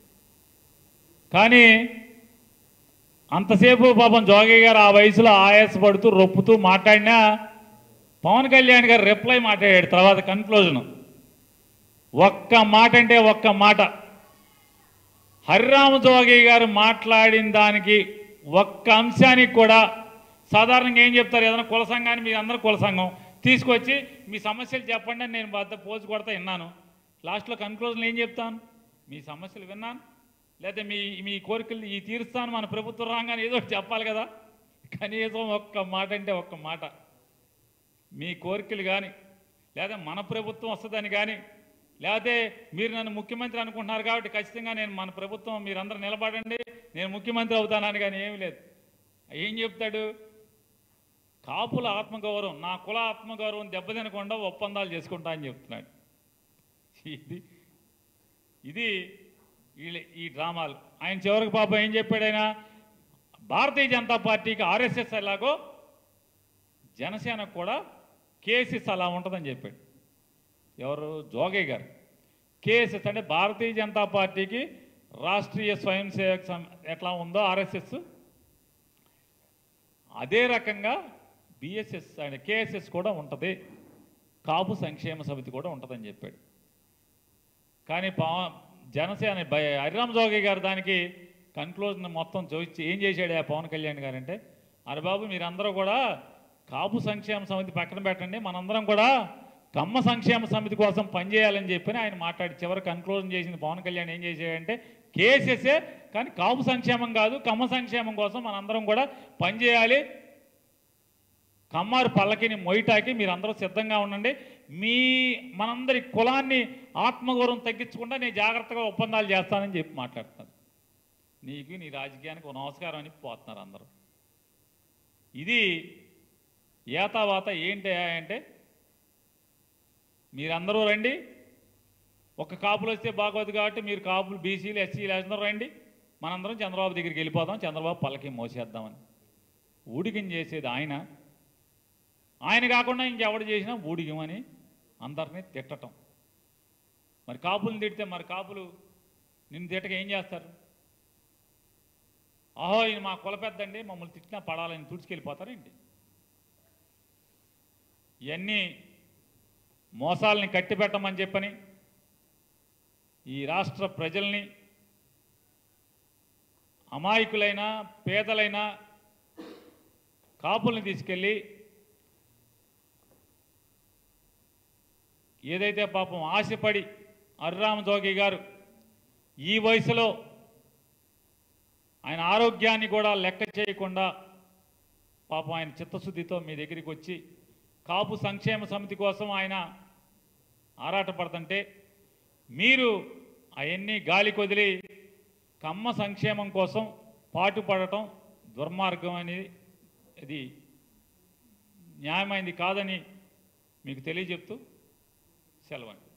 కానీ అంతసేపు పాపం జోగయ్య గారు ఆ వయసులో ఆయాసపడుతూ రొప్పుతూ మాట్లాడినా పవన్ కళ్యాణ్ గారు రిప్లై మాట్లాడాడు తర్వాత కన్క్లూజన్ ఒక్క మాట అంటే ఒక్క మాట హరిరామ జోగయ్య గారు మాట్లాడిన దానికి ఒక్క అంశానికి కూడా సాధారణంగా ఏం చెప్తారు ఏదైనా కుల సంఘాన్ని మీ అందరూ కుల సంఘం తీసుకొచ్చి మీ సమస్యలు చెప్పండి అని నేను వద్ద పోజు కొడతా విన్నాను లాస్ట్లో కన్క్లూజన్ ఏం చెప్తాను మీ సమస్యలు విన్నాను లేదా మీ మీ కోరికలు ఈ తీరుస్తాను మన ప్రభుత్వ రంగాన్ని ఏదో ఒకటి చెప్పాలి కదా కనీసం ఒక్క మాట అంటే ఒక్క మాట మీ కోరికలు కానీ లేదా మన ప్రభుత్వం వస్తుందని కానీ లేకపోతే మీరు నన్ను ముఖ్యమంత్రి అనుకుంటున్నారు కాబట్టి ఖచ్చితంగా నేను మన ప్రభుత్వం మీరందరూ నిలబడండి నేను ముఖ్యమంత్రి అవుతానని కానీ ఏమీ లేదు ఏం చెప్తాడు కాపుల ఆత్మగౌరవం నా కుల ఆత్మగౌరవం దెబ్బతినకుండా ఒప్పందాలు చేసుకుంటా అని చెప్తున్నాడు ఇది ఇది వీళ్ళ- ఈ డ్రామాలు ఆయన చివరికి పాపం ఏం చెప్పాడు ఆయన భారతీయ జనతా పార్టీకి ఆర్ఎస్ఎస్ ఎలాగో జనసేనకు కూడా కేసెస్ అలా ఉంటుందని చెప్పాడు ఎవరు జోగయ్య గారు కేఎస్ఎస్ అంటే భారతీయ జనతా పార్టీకి రాష్ట్రీయ స్వయం సేవక్ సం- ఎట్లా ఉందో ఆర్ఎస్ఎస్ అదే రకంగా బిఎస్ఎస్ అంటే కేఎస్ఎస్ కూడా ఉంటుంది కాపు సంక్షేమ సమితి కూడా ఉంటుందని చెప్పాడు కానీ పవన్ జనసేన బై- హరిరామ్ జోగి గారు దానికి కన్క్లూజన్ మొత్తం చూసి ఏం చేశాడు ఆ పవన్ కళ్యాణ్ గారు అంటే అరే బాబు మీరందరూ కూడా కాపు సంక్షేమ సమితి పక్కన పెట్టండి మనందరం కూడా కమ్మ సంక్షేమ సమితి కోసం పనిచేయాలని చెప్పి ఆయన మాట్లాడి చివరి కన్క్లూజన్ చేసింది పవన్ కళ్యాణ్ ఏం చేశాడంటే కేసెసే కానీ కాపు సంక్షేమం కాదు కమ్మ సంక్షేమం కోసం మనందరం కూడా పనిచేయాలి కమ్మారు పల్లకిని మొయ్యటాకి మీరందరూ సిద్ధంగా ఉండండి మీ మనందరి కులాన్ని ఆత్మగౌరవం తగ్గించకుండా నేను జాగ్రత్తగా ఒప్పందాలు చేస్తానని చెప్పి మాట్లాడుతాను నీకు నీ రాజకీయానికి ఒక నమస్కారం అని పోతున్నారు అందరూ ఇది ఏతావాత ఏంటి అంటే మీరందరూ రండి ఒక కాపులు వస్తే బాగోదు కాబట్టి మీరు కాపులు బీసీలు ఎస్సీలు అందరూ రండి మనందరం చంద్రబాబు దగ్గరికి వెళ్ళిపోదాం చంద్రబాబు పల్లకి మోసేద్దామని ఊడికం చేసేది ఆయన ఆయన కాకుండా ఇంకెవడు చేసినా ఊడిగమని అందరినీ తిట్టటం మరి కాపులను తిడితే మరి కాపులు నిన్ను తిట్టక ఏం చేస్తారు అహో ఈయన మా కుల పెద్దండి మమ్మల్ని తిట్టినా పడాలని తుడిచుకెళ్ళిపోతారు ఏంటి ఇవన్నీ మోసాలని కట్టిపెట్టమని చెప్పని ఈ రాష్ట్ర ప్రజల్ని అమాయకులైన పేదలైన కాపుల్ని తీసుకెళ్ళి ఏదైతే పాపం ఆశపడి అర్రామ జోగి గారు ఈ వయసులో ఆయన ఆరోగ్యాన్ని కూడా లెక్క చేయకుండా పాపం ఆయన చిత్తశుద్ధితో మీ దగ్గరికి వచ్చి కాపు సంక్షేమ సమితి కోసం ఆయన ఆరాటపడుతుంటే మీరు అవన్నీ గాలి కొదిలి కమ్మ సంక్షేమం కోసం పాటుపడటం దుర్మార్గం అనేది ఇది న్యాయమైంది కాదని మీకు తెలియజెప్తూ సెలవండి